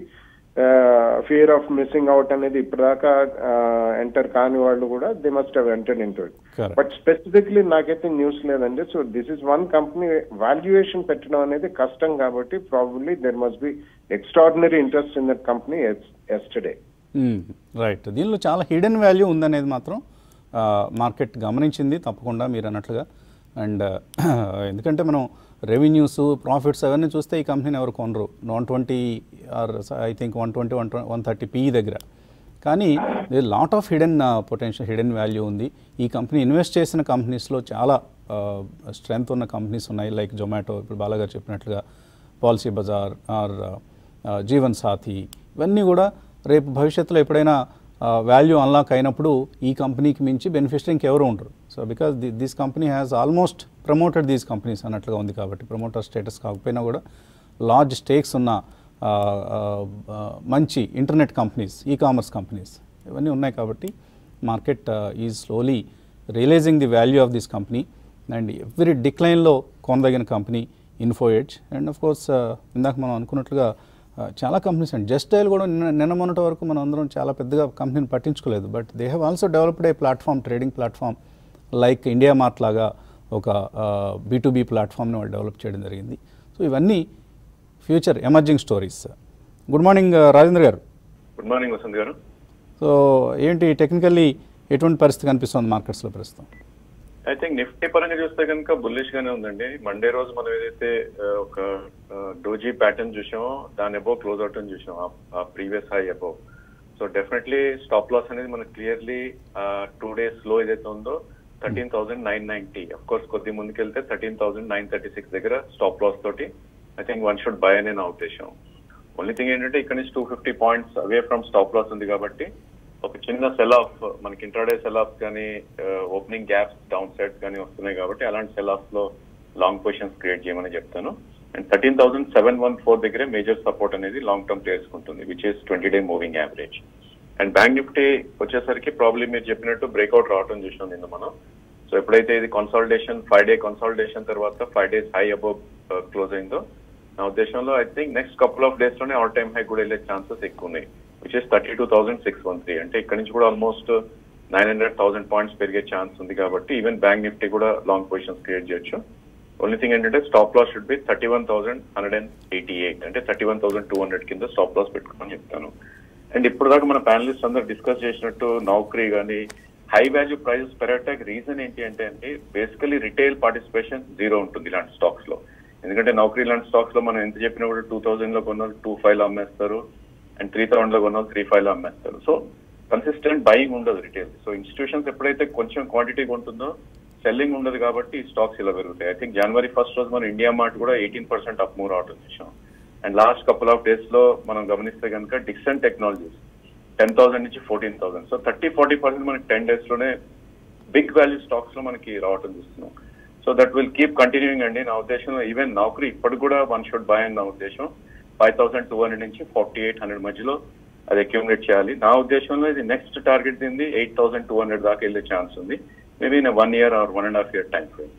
fear of missing out అనేది ఇప్పటిదాకా ఎంటర్ కాని వాళ్ళు కూడా they must have enter into it Correct. But specifically నాకైతే news లేదండి so this is one company valuation పెట్టడం అనేది కష్టం కాబట్టి probably there must be extraordinary interest in that company yesterday right దీనిలో చాలా హిడెన్ వాల్యూ ఉందనేది మాత్రం మార్కెట్ గమనించింది తప్పకుండా మీరు అన్నట్లుగా అండ్ ఎందుకంటే మనం రెవెన్యూస్ ప్రాఫిట్స్ అవన్నీ చూస్తే ఈ కంపెనీని ఎవరు కొనరు one twenty or I think one twenty one one thirty P దగ్గర కానీ lot of hidden potential hidden value ఉంది ఈ కంపెనీ ఇన్వెస్ట్ చేసిన కంపెనీస్లో చాలా స్ట్రెంగ్త్ ఉన్న కంపెనీస్ ఉన్నాయి లైక్ జొమాటో ఇప్పుడు బాలాగారు చెప్పినట్లుగా Policybazaar or Jeevansathi ఇవన్నీ కూడా రేపు భవిష్యత్తులో ఎప్పుడైనా వాల్యూ అన్లాక్ అయినప్పుడు ఈ కంపెనీకి మించి బెనిఫిషరీ ఇంకెవరు ఉండరు so because the this company has almost promoted these companies అన్నట్లుగా ఉంది కాబట్టి ప్రమోటర్ స్టేటస్ కాకపోయినా కూడా లార్జ్ స్టేక్స్ ఉన్న ఆ, ఆ, ఆ, మంచి internet companies e commerce companies ఇవన్నీ ఉన్నాయి కాబట్టి market is slowly realising the value of this company and every డిక్లైన్లో కొనదగిన company Info Edge and of course ఇందాక మనం అనుకున్నట్లుగా ఆ, చాలా కంపెనీస్ అండి జస్ట్ డైల్ కూడా నిన్న నిన్న మొన్నటి వరకు మనం అందరం చాలా పెద్దగా కంపెనీని పట్టించుకోలేదు but they have also developed a platform trading platform like IndiaMart లాగా ఒక బీ టు బీ ప్లాట్ఫామ్ని వాళ్ళు డెవలప్ చేయడం జరిగింది సో ఇవన్నీ future emerging stories good morning Rajendra garu good morning Vasanth garu so ఏంటి టెక్నికల్లీ ఎటువంటి పరిస్థితి కనిపిస్తుంది మార్కెట్స్లో ప్రస్తుతం ఐ థింక్ నిఫ్టీ పరంగా చూస్తే కనుక బుల్లిష్ గానే ఉందండి మండే రోజు మనం ఏదైతే ఆ, ఒక డోజీ ప్యాటర్న్ చూసామో దాని అబౌవ్ క్లోజ్ అవుట్ అని చూసాం ఆ previous high above so definitely stop loss అనేది మనకు క్లియర్లీ టూ డేస్ లో ఏదైతే ఉందో thirteen thousand nine ninety of course కొద్ది ముందుకెళ్తే thirteen thousand nine thirty six దగ్గర స్టాప్ లాస్ తోటి I think one should buy అనే నా ఉద్దేశం ఓన్లీ థింగ్ ఏంటంటే ఇక్కడ నుంచి two fifty points away from stop loss ఉంది కాబట్టి ఒక చిన్న సెల్ ఆఫ్ మనకి ఇంట్రాడే సెల్ ఆఫ్ కానీ ఓపెనింగ్ గ్యాప్స్ డౌన్ సైడ్స్ కానీ వస్తున్నాయి కాబట్టి అలాంటి సెల్ ఆఫ్ లో లాంగ్ పొజిషన్స్ క్రియేట్ చేయమని చెప్తాను and thirteen thousand seven one four దగ్గరే మేజర్ సపోర్ట్ అనేది లాంగ్ టర్మ్ ఉంటుంది which is twenty day moving average and bank Nifty వచ్చేసరికి ప్రాబ్లీ మీరు చెప్పినట్టు బ్రేక్అవుట్ రావడం చూసినాం నిన్న మనం సో ఎప్పుడైతే ఇది కన్సాలిడేషన్ ఫైవ్ డే కన్సాలిడేషన్ తర్వాత five days high above close అయిందో నా ఉద్దేశంలో I think next couple of days లోనే ఆల్ టైమ్ హై కూడా వెళ్ళే ఛాన్సెస్ ఎక్కువ ఉన్నాయి which is thirty two thousand six one three అంటే ఇక్కడ నుంచి కూడా almost nine hundred thousand points పెరిగే ఛాన్స్ ఉంది కాబట్టి ఈవెన్ బ్యాంక్ నిఫ్టీ కూడా లాంగ్ పొజిషన్స్ క్రియేట్ చేయొచ్చు ఓన్లీ థింగ్ ఏంటంటే stop loss should be thirty one thousand hundred and eighty eight అంటే thirty one thousand two hundred కింద స్టాప్ లాస్ పెట్టుకోమని చెప్తాను అండ్ ఇప్పుడు దాకా మన ప్యానలిస్ట్ అందరు డిస్కస్ చేసినట్టు నౌకరీ కానీ హై వాల్యూ ప్రైజెస్ పెరగటానికి రీజన్ ఏంటి అంటే అండి బేసికలీ రిటైల్ పార్టిసిపేషన్ జీరో ఉంటుంది ఇలాంటి స్టాక్స్ లో ఎందుకంటే నౌకరీ ఇలాంటి స్టాక్స్ లో మనం ఎంత చెప్పినా కూడా టూ థౌసండ్ లో కొన్న టూ ఫైవ్ లో అమ్మేస్తారు అండ్ త్రీ థౌసండ్ లో కొన్న త్రీ ఫైవ్ లో అమ్మేస్తారు సో కన్సిస్టెంట్ బయింగ్ ఉండదు రిటైల్ సో ఇన్స్టిట్యూషన్స్ ఎప్పుడైతే కొంచెం క్వాంటిటీ ఉంటుందో సెల్లింగ్ ఉండదు కాబట్టి ఈ స్టాక్స్ ఇలా పెరుగుతాయి ఐ థింక్ జనవరి ఫస్ట్ రోజు మనం ఇండియా మార్ట్ కూడా ఎయిటీన్ పర్సెంట్ అప్ మూవ్ రావడం చూసాం and last couple of days లో మనం గమనిస్తే కనుక డిక్సన్ టెక్నాలజీస్ టెన్ థౌసండ్ నుంచి fourteen thousand so thirty forty percent మనకి టెన్ డేస్ లోనే బిగ్ వాల్యూ స్టాక్స్ లో మనకి రావటం చూస్తున్నాం so that will keep continuing అండి నా ఉద్దేశంలో ఈవెన్ నౌకరీ ఇప్పటికి కూడా వన్ షుడ్ బై అని నా ఉద్దేశం ఫైవ్ థౌసండ్ టూ హండ్రెడ్ నుంచి ఫార్టీ ఎయిట్ హండ్రెడ్ మధ్యలో అది అక్యూములేట్ చేయాలి నా ఉద్దేశంలో ఇది నెక్స్ట్ టార్గెట్ దీన్ని ఎయిట్ థౌసండ్ టూ హండ్రెడ్ దాకా వెళ్ళే ఛాన్స్ ఉంది maybe in one year or one and half year time frame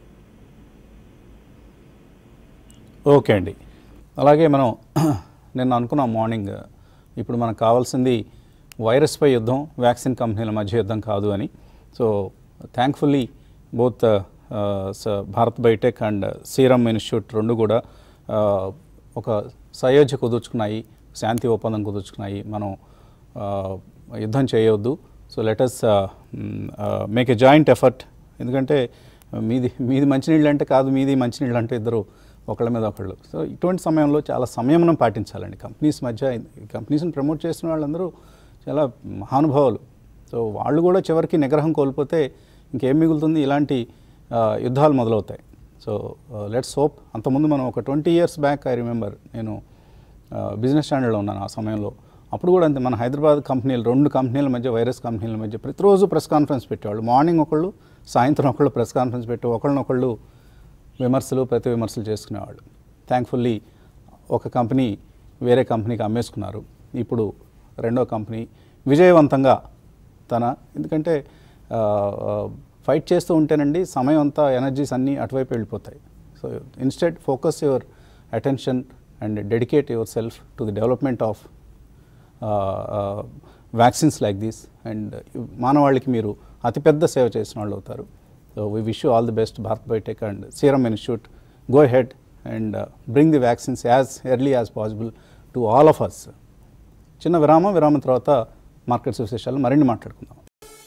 okay అండి అలాగే మనం నిన్న అనుకున్నాం మార్నింగ్ ఇప్పుడు మనకు కావాల్సింది వైరస్పై యుద్ధం వ్యాక్సిన్ కంపెనీల మధ్య యుద్ధం కాదు అని so thankfully both Bharat Biotech and Serum Institute రెండు కూడా ఆ, ఒక సయోధ్య కుదుర్చుకున్నాయి శాంతి ఒప్పందం కుదుర్చుకున్నాయి మనం ఆ, యుద్ధం చేయవద్దు so let us make a joint effort ఎందుకంటే మీది మీది మంచినీళ్ళు అంటే కాదు మీది మంచినీళ్ళు అంటే ఇద్దరు ఒకళ్ళ మీద ఒకళ్ళు సో ఇటువంటి సమయంలో చాలా సంయమనం పాటించాలండి కంపెనీస్ మధ్య కంపెనీస్ని ప్రమోట్ చేసిన వాళ్ళందరూ చాలా మహానుభావులు సో వాళ్ళు కూడా చివరికి నిగ్రహం కోల్పోతే ఇంకేం మిగులుతుంది ఇలాంటి ఆ, యుద్ధాలు మొదలవుతాయి సో లెట్స్ హోప్ అంతకుముందు మనం ఒక twenty years back I remember నేను బిజినెస్ స్టాండర్డ్లో ఉన్నాను ఆ సమయంలో అప్పుడు కూడా అంతే మన హైదరాబాద్ కంపెనీలు రెండు కంపెనీల మధ్య వైరస్ కంపెనీల మధ్య ప్రతిరోజు ప్రెస్ కాన్ఫరెన్స్ పెట్టేవాళ్ళు మార్నింగ్ ఒకళ్ళు సాయంత్రం ఒకళ్ళు ప్రెస్ కాన్ఫరెన్స్ పెట్టి ఒకళ్ళనొకళ్ళు విమర్శలు ప్రతి విమర్శలు చేసుకునేవాళ్ళు థ్యాంక్ఫుల్లీ ఒక కంపెనీ వేరే కంపెనీకి అమ్మేసుకున్నారు ఇప్పుడు రెండో కంపెనీ విజయవంతంగా తన ఎందుకంటే ఫైట్ చేస్తూ ఉంటేనండి సమయం అంతా ఎనర్జీస్ అన్నీ అటువైపు వెళ్ళిపోతాయి so instead focus your attention and dedicate yourself to the development of vaccines like this and మానవాళికి మీరు అతిపెద్ద సేవ చేసిన వాళ్ళు అవుతారు so we wish you all the best Bharat Biotech and Serum Institute go ahead and bring the vaccines as early as possible to all of us చిన్న విరామం విరామం తర్వాత మార్కెట్స్ విశేషాలు మరిన్ని మాట్లాడుకుందాం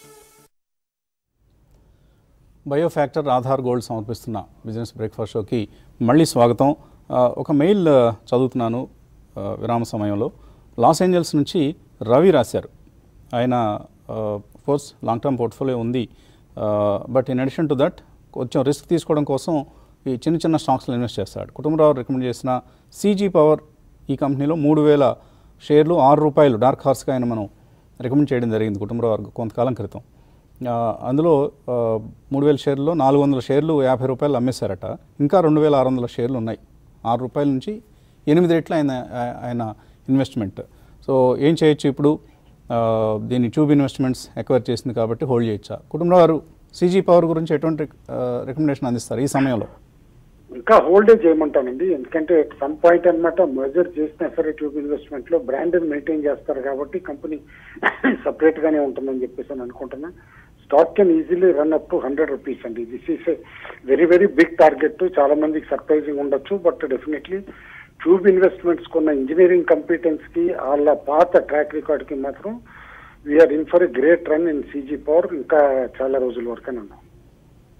బయో ఫ్యాక్టర్ ఆధార్ గోల్డ్ సమర్పిస్తున్న బిజినెస్ బ్రేక్ఫాస్ట్ షోకి మళ్ళీ స్వాగతం ఆ, ఒక మెయిల్ ఆ, చదువుతున్నాను ఆ, విరామ సమయంలో లాస్ ఏంజల్స్ నుంచి రవి రాశారు ఆయన కోర్స్ లాంగ్ టర్మ్ పోర్ట్ఫోలియో ఉంది but in addition to that కొంచెం రిస్క్ తీసుకోవడం కోసం ఈ చిన్న చిన్న స్టాక్స్లో ఇన్వెస్ట్ చేస్తాడు కుటుంబరావు రికమెండ్ చేసిన సీజీ పవర్ ఈ కంపెనీలో మూడు వేల షేర్లు ఆరు రూపాయలు డార్క్ హార్స్గా ఆయన మనం రికమెండ్ చేయడం జరిగింది కుటుంబరావు కొంతకాలం క్రితం ఆ, అందులో ఆ, మూడు వేల షేర్లలో నాలుగు వందల షేర్లు యాభై రూపాయలు అమ్మేశారట ఇంకా రెండు వేల ఆరు వందల షేర్లు ఉన్నాయి ఆరు రూపాయల నుంచి ఎనిమిది రెట్లు ఆయన ఆ- ఆయన ఇన్వెస్ట్మెంట్ సో ఏం చేయొచ్చు ఇప్పుడు ఆ, దీన్ని ట్యూబ్ ఇన్వెస్ట్మెంట్స్ ఎక్వైర్ చేసింది కాబట్టి హోల్డ్ చేయొచ్చా కుటుంబం వారు సీజీ పవర్ గురించి ఎటువంటి రికమెండేషన్ అందిస్తారు ఈ సమయంలో ఇంకా హోల్డే చేయమంటానండి ఎందుకంటే సమ్ పాయింట్ అనమాట మెజర్ చేసినా సరే ట్యూబ్ ఇన్వెస్ట్మెంట్ లో బ్రాండ్ మెయింటైన్ చేస్తారు కాబట్టి కంపెనీ సపరేట్ గానే ఉంటుందని చెప్పేసి అని అనుకుంటున్నా stock can easily run up to hundred rupees అండి this is very very big target చాలా మందికి సర్ప్రైజింగ్ ఉండొచ్చు బట్ డెఫినెట్లీ ట్యూబ్ ఇన్వెస్ట్మెంట్స్ కొన్న ఇంజనీరింగ్ కంపిటెన్స్ కి వాళ్ళ పాత ట్రాక్ రికార్డ్ కి మాత్రం we're in for a great run in CG Power ఇంకా చాలా రోజుల వరకు అన్నాను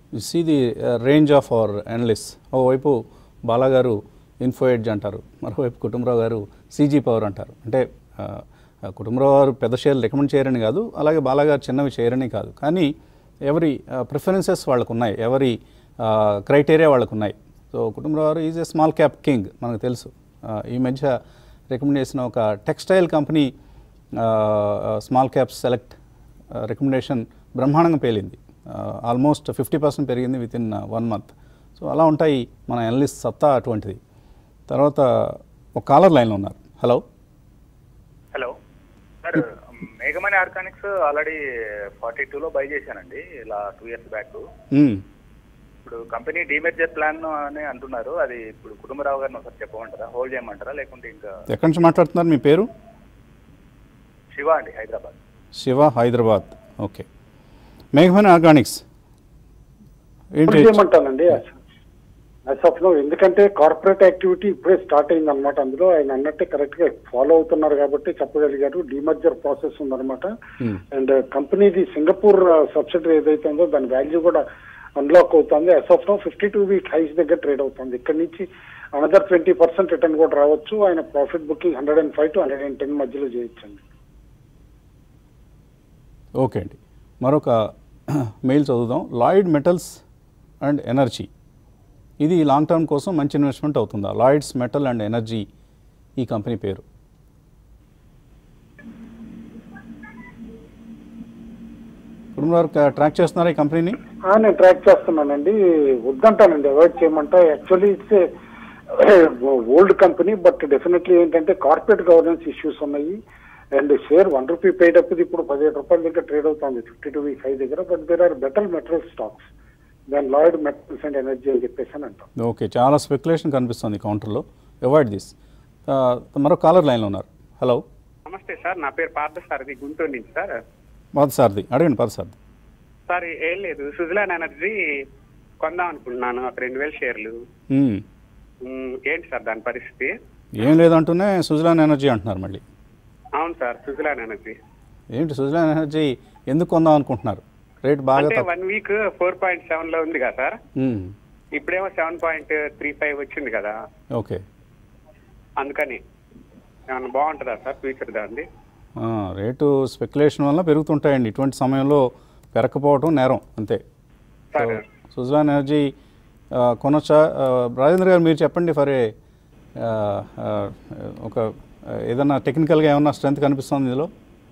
you see the range of our analyst ఓవైపు బాలా గారు ఇన్ఫో ఎడ్జ్ అంటారు మరోవైపు కుటుంబరావు గారు సీజీ పవర్ అంటారు అంటే ఆ, ఆ, కుటుంబరావు గారు పెద్ద షేర్లు రికమెండ్ చేయరని కాదు అలాగే బాలా గారు చిన్నవి చేయరని కాదు కానీ ఎవరి ప్రిఫరెన్సెస్ వాళ్ళకు ఉన్నాయి ఎవరి క్రైటీరియా వాళ్ళకు ఉన్నాయి so Kutumbarao garu is a small cap king మనకు తెలుసు ఆ, ఈ మధ్య రికమెండ్ చేసిన ఒక textile company small cap select recommendation బ్రహ్మాండంగా పేలింది ఆల్మోస్ట్ ఫిఫ్టీ పర్సెంట్ పెరిగింది with in one month so అలా ఉంటాయి మన అనలిస్ట్ సత్తా అటువంటిది తర్వాత ఒక కాలర్ లైన్లో ఉన్నారు హలో హలో సార్ మేఘమణి ఆర్గానిక్స్ ఆల్రెడీ ఫార్టీ టూలో బై చేశానండి ఇలా టూ ఇయర్స్ బ్యాక్ ఇప్పుడు కంపెనీ డీమెర్జర్ ప్లాన్ అని అంటున్నారు అది ఇప్పుడు కుటుంబరావు గారిని ఒకసారి చెప్పమంటారా హోల్డ్ చేయమంటారా లేకుంటే ఇంకా ఎక్కడి నుంచి మాట్లాడుతున్నారు మీ పేరు శివ అండి హైదరాబాద్ శివ హైదరాబాద్ ఓకే మేఘమని ఆర్గానిక్స్ ఏంటి చేయమంటానండి యాజ్ ఆఫ్ నో ఎందుకంటే కార్పొరేట్ యాక్టివిటీ ఇప్పుడే స్టార్ట్ అయింది అనమాట అందులో ఆయన అన్నట్టే కరెక్ట్ గా ఫాలో అవుతున్నారు కాబట్టి చెప్పగలిగారు డిమర్జర్ ప్రాసెస్ ఉందన్నమాట Hmm. అండ్ కంపెనీది సింగపూర్ సబ్సిడరీ ఏదైతే ఉందో దాని వాల్యూ కూడా అన్లాక్ అవుతుంది as of now fifty two week highs దగ్గర ట్రేడ్ అవుతుంది ఇక్కడ నుంచి అనదర్ ట్వంటీ పర్సెంట్ రిటర్న్ కూడా రావచ్చు ఆయన profit booking hundred and five to hundred and ten మధ్యలో చేయొచ్చండి ఓకే అండి మరొక మెయిల్ చదువుదాం లాయిడ్ మెటల్స్ అండ్ ఎనర్జీ ఇది లాంగ్ టర్మ్ కోసం మంచి ఇన్వెస్ట్మెంట్ అవుతుందా లాయిడ్స్ మెటల్ అండ్ ఎనర్జీ ఈ కంపెనీ పేరు కుటుంబ వారు ట్రాక్ చేస్తున్నారా ఈ కంపెనీని ఆ, నేను ట్రాక్ చేస్తున్నానండి వద్దంటానండి అవాయిడ్ చేయమంటా actually it's old company but definitely ఏంటంటే కార్పొరేట్ గవర్నెన్స్ ఇష్యూస్ ఉన్నాయి and share one rupee paid up ఇప్పుడు పదిహేడు రూపాయల దగ్గర ట్రేడ్ అవుతుంది ఫిఫ్టీ టూ వీక్ హై దగ్గర but there are better metal stocks దాని లాయిడ్ మెటల్స్ అండ్ ఎనర్జీ అని చెప్పేసి అని అంటాం ఓకే చాలా స్పెక్యులేషన్ కనిపిస్తుంది కౌంటర్లో అవాయిడ్ దిస్ మరో కాలర్ లైన్లో ఉన్నారు హలో నమస్తే సార్ నా పేరు పార్థసారథి గుంటూరు నుంచి సార్ పాదసారథి అడగండి పాదసారథి సార్ ఏం లేదు సుజలాన్ ఎనర్జీ కొందాం అనుకుంటున్నాను ఒక రెండు వేల షేర్లు మ్మ్. మ్, ఏంటి సార్ దాని పరిస్థితి ఏం లేదంటూనే సుజలాన్ ఎనర్జీ అంటున్నారు మళ్ళీ అవును సార్ సుజలాన్ ఎనర్జీ ఏంటి సుజలాన్ ఎనర్జీ ఎందుకు కొందాం అనుకుంటున్నారు రేట్ బాగా అంటే తక్కువ one week four point seven లో ఉంది కదా సార్ మ్మ్. ఇప్పుడేమో సెవెన్ పాయింట్ త్రీ ఫైవ్ వచ్చింది కదా ఓకే అందుకని ఏమన్నా బాగుంటుందా సార్ ఫ్యూచర్ దాన్ని ఆ, రేటు స్పెక్యులేషన్ వల్ల పెరుగుతుంటాయండి ఇటువంటి సమయంలో పెరగకపోవడం నేరం అంతే సో సరే సుజలాన్ ఎనర్జీ ఆ, కొనొచ్చా ఆ, రాజేంద్ర గారు మీరు చెప్పండి ఫర్ ఏ ఆ, ఆ, ఒక ఆ, ఏదన్నా టెక్నికల్గా ఏమన్నా స్ట్రెంత్ కనిపిస్తుంది ఇందులో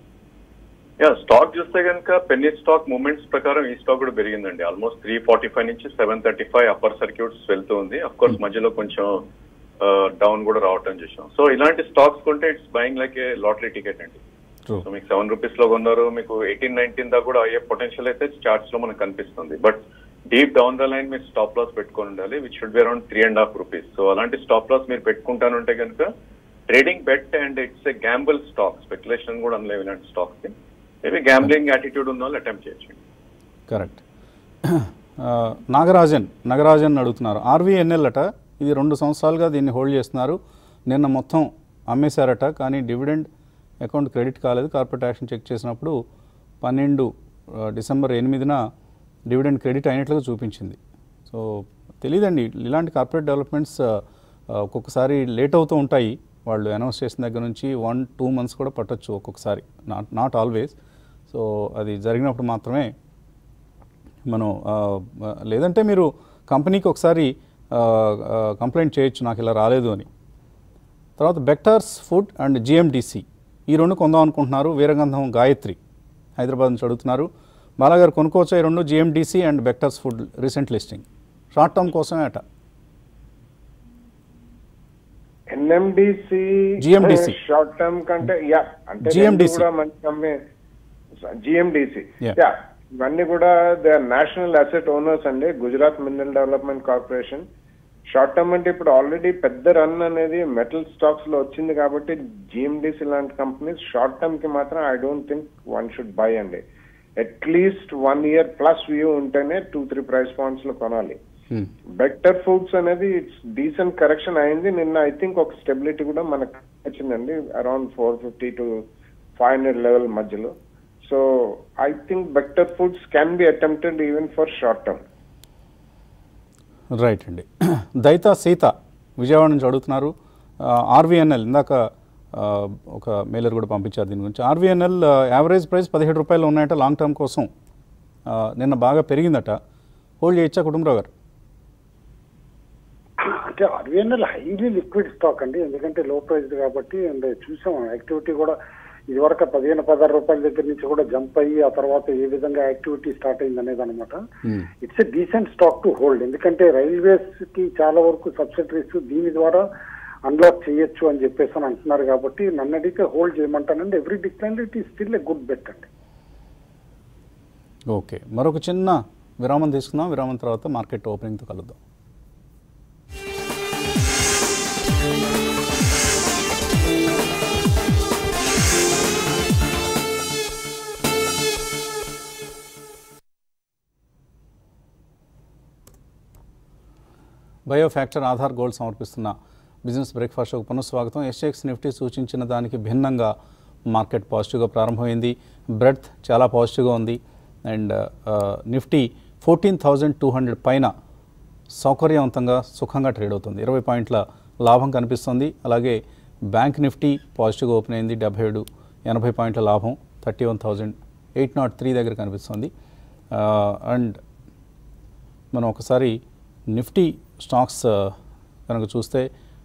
యా స్టాక్ చూస్తే కనుక పెన్నీ స్టాక్ మూమెంట్స్ ప్రకారం ఈ స్టాక్ కూడా పెరిగిందండి ఆల్మోస్ట్ త్రీ ఫార్టీ ఫైవ్ నుంచి seven thirty five upper circuits వెళ్తూ ఉంది అఫ్ కోర్స్ మధ్యలో కొంచెం డౌన్ కూడా రావటం చూసాం సో ఇలాంటి స్టాక్స్ కొంటే it's buying like a lottery ticket అండి ట్రూ సో మీకు సెవెన్ రూపీస్ లో కొన్నారు మీకు ఎయిటీన్ నైన్టీన్ దాకా కూడా అయ్యే పొటెన్షియల్ అయితే చార్ట్స్ లో మనకు కనిపిస్తుంది but deep down the line మీరు స్టాప్ లాస్ పెట్టుకొని ఉండాలి which should be around three and half rupees so అలాంటి స్టాప్ లాస్ మీరు పెట్టుకుంటానంటే కనుక trading bet and it's a gamble stock speculation కూడా అనలేవు ఇలాంటి స్టాక్స్ కి మేబీ గ్యాంబ్లింగ్ యాటిట్యూడ్ ఉన్న వాళ్ళు అటెంప్ట్ చేయొచ్చు కరెక్ట్ ఆ, నాగరాజన్ నాగరాజన్ అడుగుతున్నారు ఆర్వీఎన్ఎల్ అట ఇది రెండు సంవత్సరాలుగా దీన్ని హోల్డ్ చేస్తున్నారు నిన్న మొత్తం అమ్మేశారట కానీ డివిడెండ్ అకౌంట్ క్రెడిట్ కాలేదు కార్పొరేట్ యాక్షన్ చెక్ చేసినప్పుడు పన్నెండు ఆ, డిసెంబర్ ఎనిమిదిన డివిడెండ్ క్రెడిట్ అయినట్లుగా చూపించింది సో తెలియదండి ఇలాంటి కార్పొరేట్ డెవలప్మెంట్స్ ఆ, ఆ, ఒక్కొక్కసారి లేట్ అవుతూ ఉంటాయి వాళ్ళు అనౌన్స్ చేసిన దగ్గర నుంచి వన్ టూ మంత్స్ కూడా పట్టొచ్చు ఒక్కొక్కసారి నాట్ నాట్ ఆల్వేస్ సో అది జరిగినప్పుడు మాత్రమే మనం ఆ, ఆ, లేదంటే మీరు కంపెనీకి ఒకసారి కంప్లైంట్ చేయొచ్చు నాకు ఇలా రాలేదు అని తర్వాత బెక్టర్స్ ఫుడ్ అండ్ జిఎండిసి ఈ రెండు కొందాం అనుకుంటున్నారు వీరగంధం గాయత్రి హైదరాబాద్ నుంచి అడుగుతున్నారు బాలాగారు కొనుక్కోవచ్చా ఈ రెండు GMDC and Bectors food recent listing short term కోసమే అట ఎన్ఎండిసి GMDC. షార్ట్ టర్మ్ కంటే యా అంటే GMDC. రెండు కూడా మంచి కంపెనీ జిఎండిసి Yeah. యా ఇవన్నీ కూడా దే నేషనల్ అసెట్ ఓనర్స్ అండి Gujarat mineral development corporation short term అంటే ఇప్పుడు ఆల్రెడీ పెద్ద రన్ అనేది మెటల్ స్టాక్స్ లో వచ్చింది కాబట్టి జిఎండిసి లాంటి కంపెనీస్ షార్ట్ టర్మ్ కి మాత్రం I don't think one should buy అండి at least one year plus view ఉంటేనే టూ త్రీ ప్రైస్ పాయింట్స్ లో కొనాలి Hmm. బెటర్ ఫుడ్స్ అనేది ఇట్స్ డీసెంట్ కరెక్షన్ అయింది నిన్న ఐ థింక్ ఒక స్టెబిలిటీ కూడా మనకు వచ్చిందండి around four fifty to five hundred level మధ్యలో so I think Bectors foods can be attempted even for short term right అండి దైతా సీత విజయవాడ నుంచి అడుగుతున్నారు ఆర్వీఎన్ఎల్ ఇందాక ఆ, ఒక మెయిలర్ కూడా పంపించారు దీని గురించి ఆర్వీఎన్ఎల్ యావరేజ్ ప్రైస్ పదిహేడు రూపాయలు ఉన్నాయట లాంగ్ టర్మ్ కోసం ఆ, నిన్న బాగా పెరిగిందట హోల్డ్ చేయొచ్చా కుటుంబరావు గారు అంటే ఆర్వీఎన్ఎల్ హైలీ లిక్విడ్ స్టాక్ అండి ఎందుకంటే లో ప్రైస్ కాబట్టి అండ్ చూసాం యాక్టివిటీ కూడా ఇదివరకు పదిహేను పదహారు రూపాయల దగ్గర నుంచి కూడా జంప్ అయ్యి ఆ తర్వాత ఏ విధంగా యాక్టివిటీ స్టార్ట్ అయింది అనేది అనమాట it's a decent stock to hold ఎందుకంటే రైల్వేస్ కి చాలా వరకు సబ్సిడరీస్ దీని ద్వారా అన్లాక్ చేయొచ్చు అని చెప్పేసి అని అంటున్నారు కాబట్టి నన్ను అడిగితే హోల్డ్ చేయమంటానండి every decline it is still a good bet అండి ఓకే మరొక చిన్న విరామం తీసుకుందాం విరామం తర్వాత మార్కెట్ ఓపెనింగ్తో కలుద్దాం బయో ఫ్యాక్చర్ ఆధార్ గోల్డ్ సమర్పిస్తున్న బిజినెస్ బ్రేక్ఫాస్ట్ షోకు పునఃస్వాగతం ఎస్ఎక్స్ నిఫ్టీ సూచించిన దానికి భిన్నంగా మార్కెట్ పాజిటివ్గా ప్రారంభమైంది బ్రెడ్త్ చాలా పాజిటివ్గా ఉంది and Nifty fourteen thousand two hundred పైన సౌకర్యవంతంగా సుఖంగా ట్రేడ్ అవుతుంది ఇరవై పాయింట్ల లాభం కనిపిస్తుంది అలాగే బ్యాంక్ నిఫ్టీ పాజిటివ్గా ఓపెన్ అయింది డెబ్బై ఏడు ఎనభై పాయింట్ల లాభం thirty one thousand eight nought three దగ్గర కనిపిస్తుంది అండ్ మనం ఒకసారి నిఫ్టీ స్టాక్స్ ఆ, కనుక చూస్తే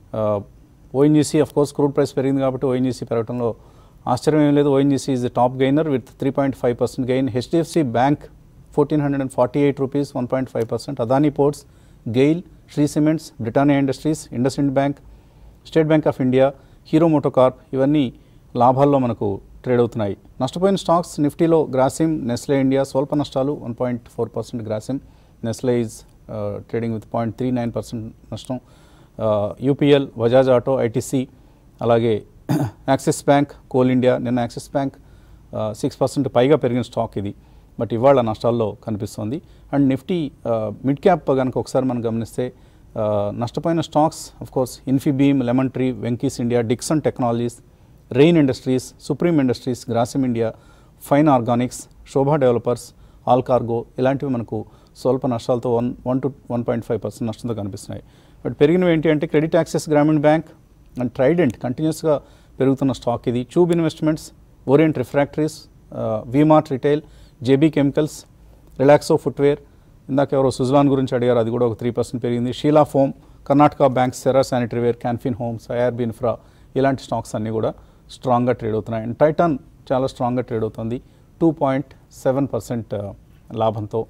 ONGC of course crude price పెరిగింది కాబట్టి ఓఎన్జీసీ పెరగడంలో ఆశ్చర్యం ఏం లేదు ONGC is the top gainer with three point five percent gain HDFC Bank fourteen hundred and forty eight rupees one point five percent Adani ports GAIL Shree cements Britannia industries IndusInd bank State Bank of India Hero MotoCorp ఇవన్నీ లాభాల్లో మనకు trade అవుతున్నాయి నష్టపోయిన stocks నిఫ్టీలో Grasim Nestle India స్వల్ప నష్టాలు one point four percent Grasim Nestle is trading with point three nine percent నష్టం UPL Bajaj auto ITC అలాగే యాక్సిస్ బ్యాంక్ కోల్ ఇండియా నిన్న యాక్సిస్ బ్యాంక్ సిక్స్ పర్సెంట్ పైగా పెరిగిన స్టాక్ ఇది బట్ ఇవాళ నష్టాల్లో కనిపిస్తుంది అండ్ నిఫ్టీ మిడ్ క్యాప్ కనుక ఒకసారి మనం గమనిస్తే ఆ, నష్టపోయిన stocks of course Infibeam Lemon Tree Venky's India Dixon Technologies Rain Industries Supreme Industries Grasim India Fine Organics Sobha Developers All Cargo ఇలాంటివి మనకు స్వల్ప నష్టాలతో one one two one point five percent నష్టంతో కనిపిస్తున్నాయి బట్ పెరిగినవి ఏంటి అంటే Credit Access Grameen bank and Trident కంటిన్యూస్గా పెరుగుతున్న స్టాక్ ఇది Tube Investments Orient Refractories V Mart retail JB Chemicals Relaxo Footwear ఇందాక ఎవరో సుజలాన్ గురించి అడిగారు అది కూడా ఒక త్రీ పర్సెంట్ పెరిగింది Sheela foam Karnataka bank Cera sanitary ware Can Fin homes IRB infra ఇలాంటి స్టాక్స్ అన్నీ కూడా స్ట్రాంగ్గా ట్రేడ్ అవుతున్నాయి అండ్ టైటాన్ చాలా స్ట్రాంగ్గా ట్రేడ్ అవుతుంది టూ పాయింట్ సెవెన్ పర్సెంట్ లాభంతో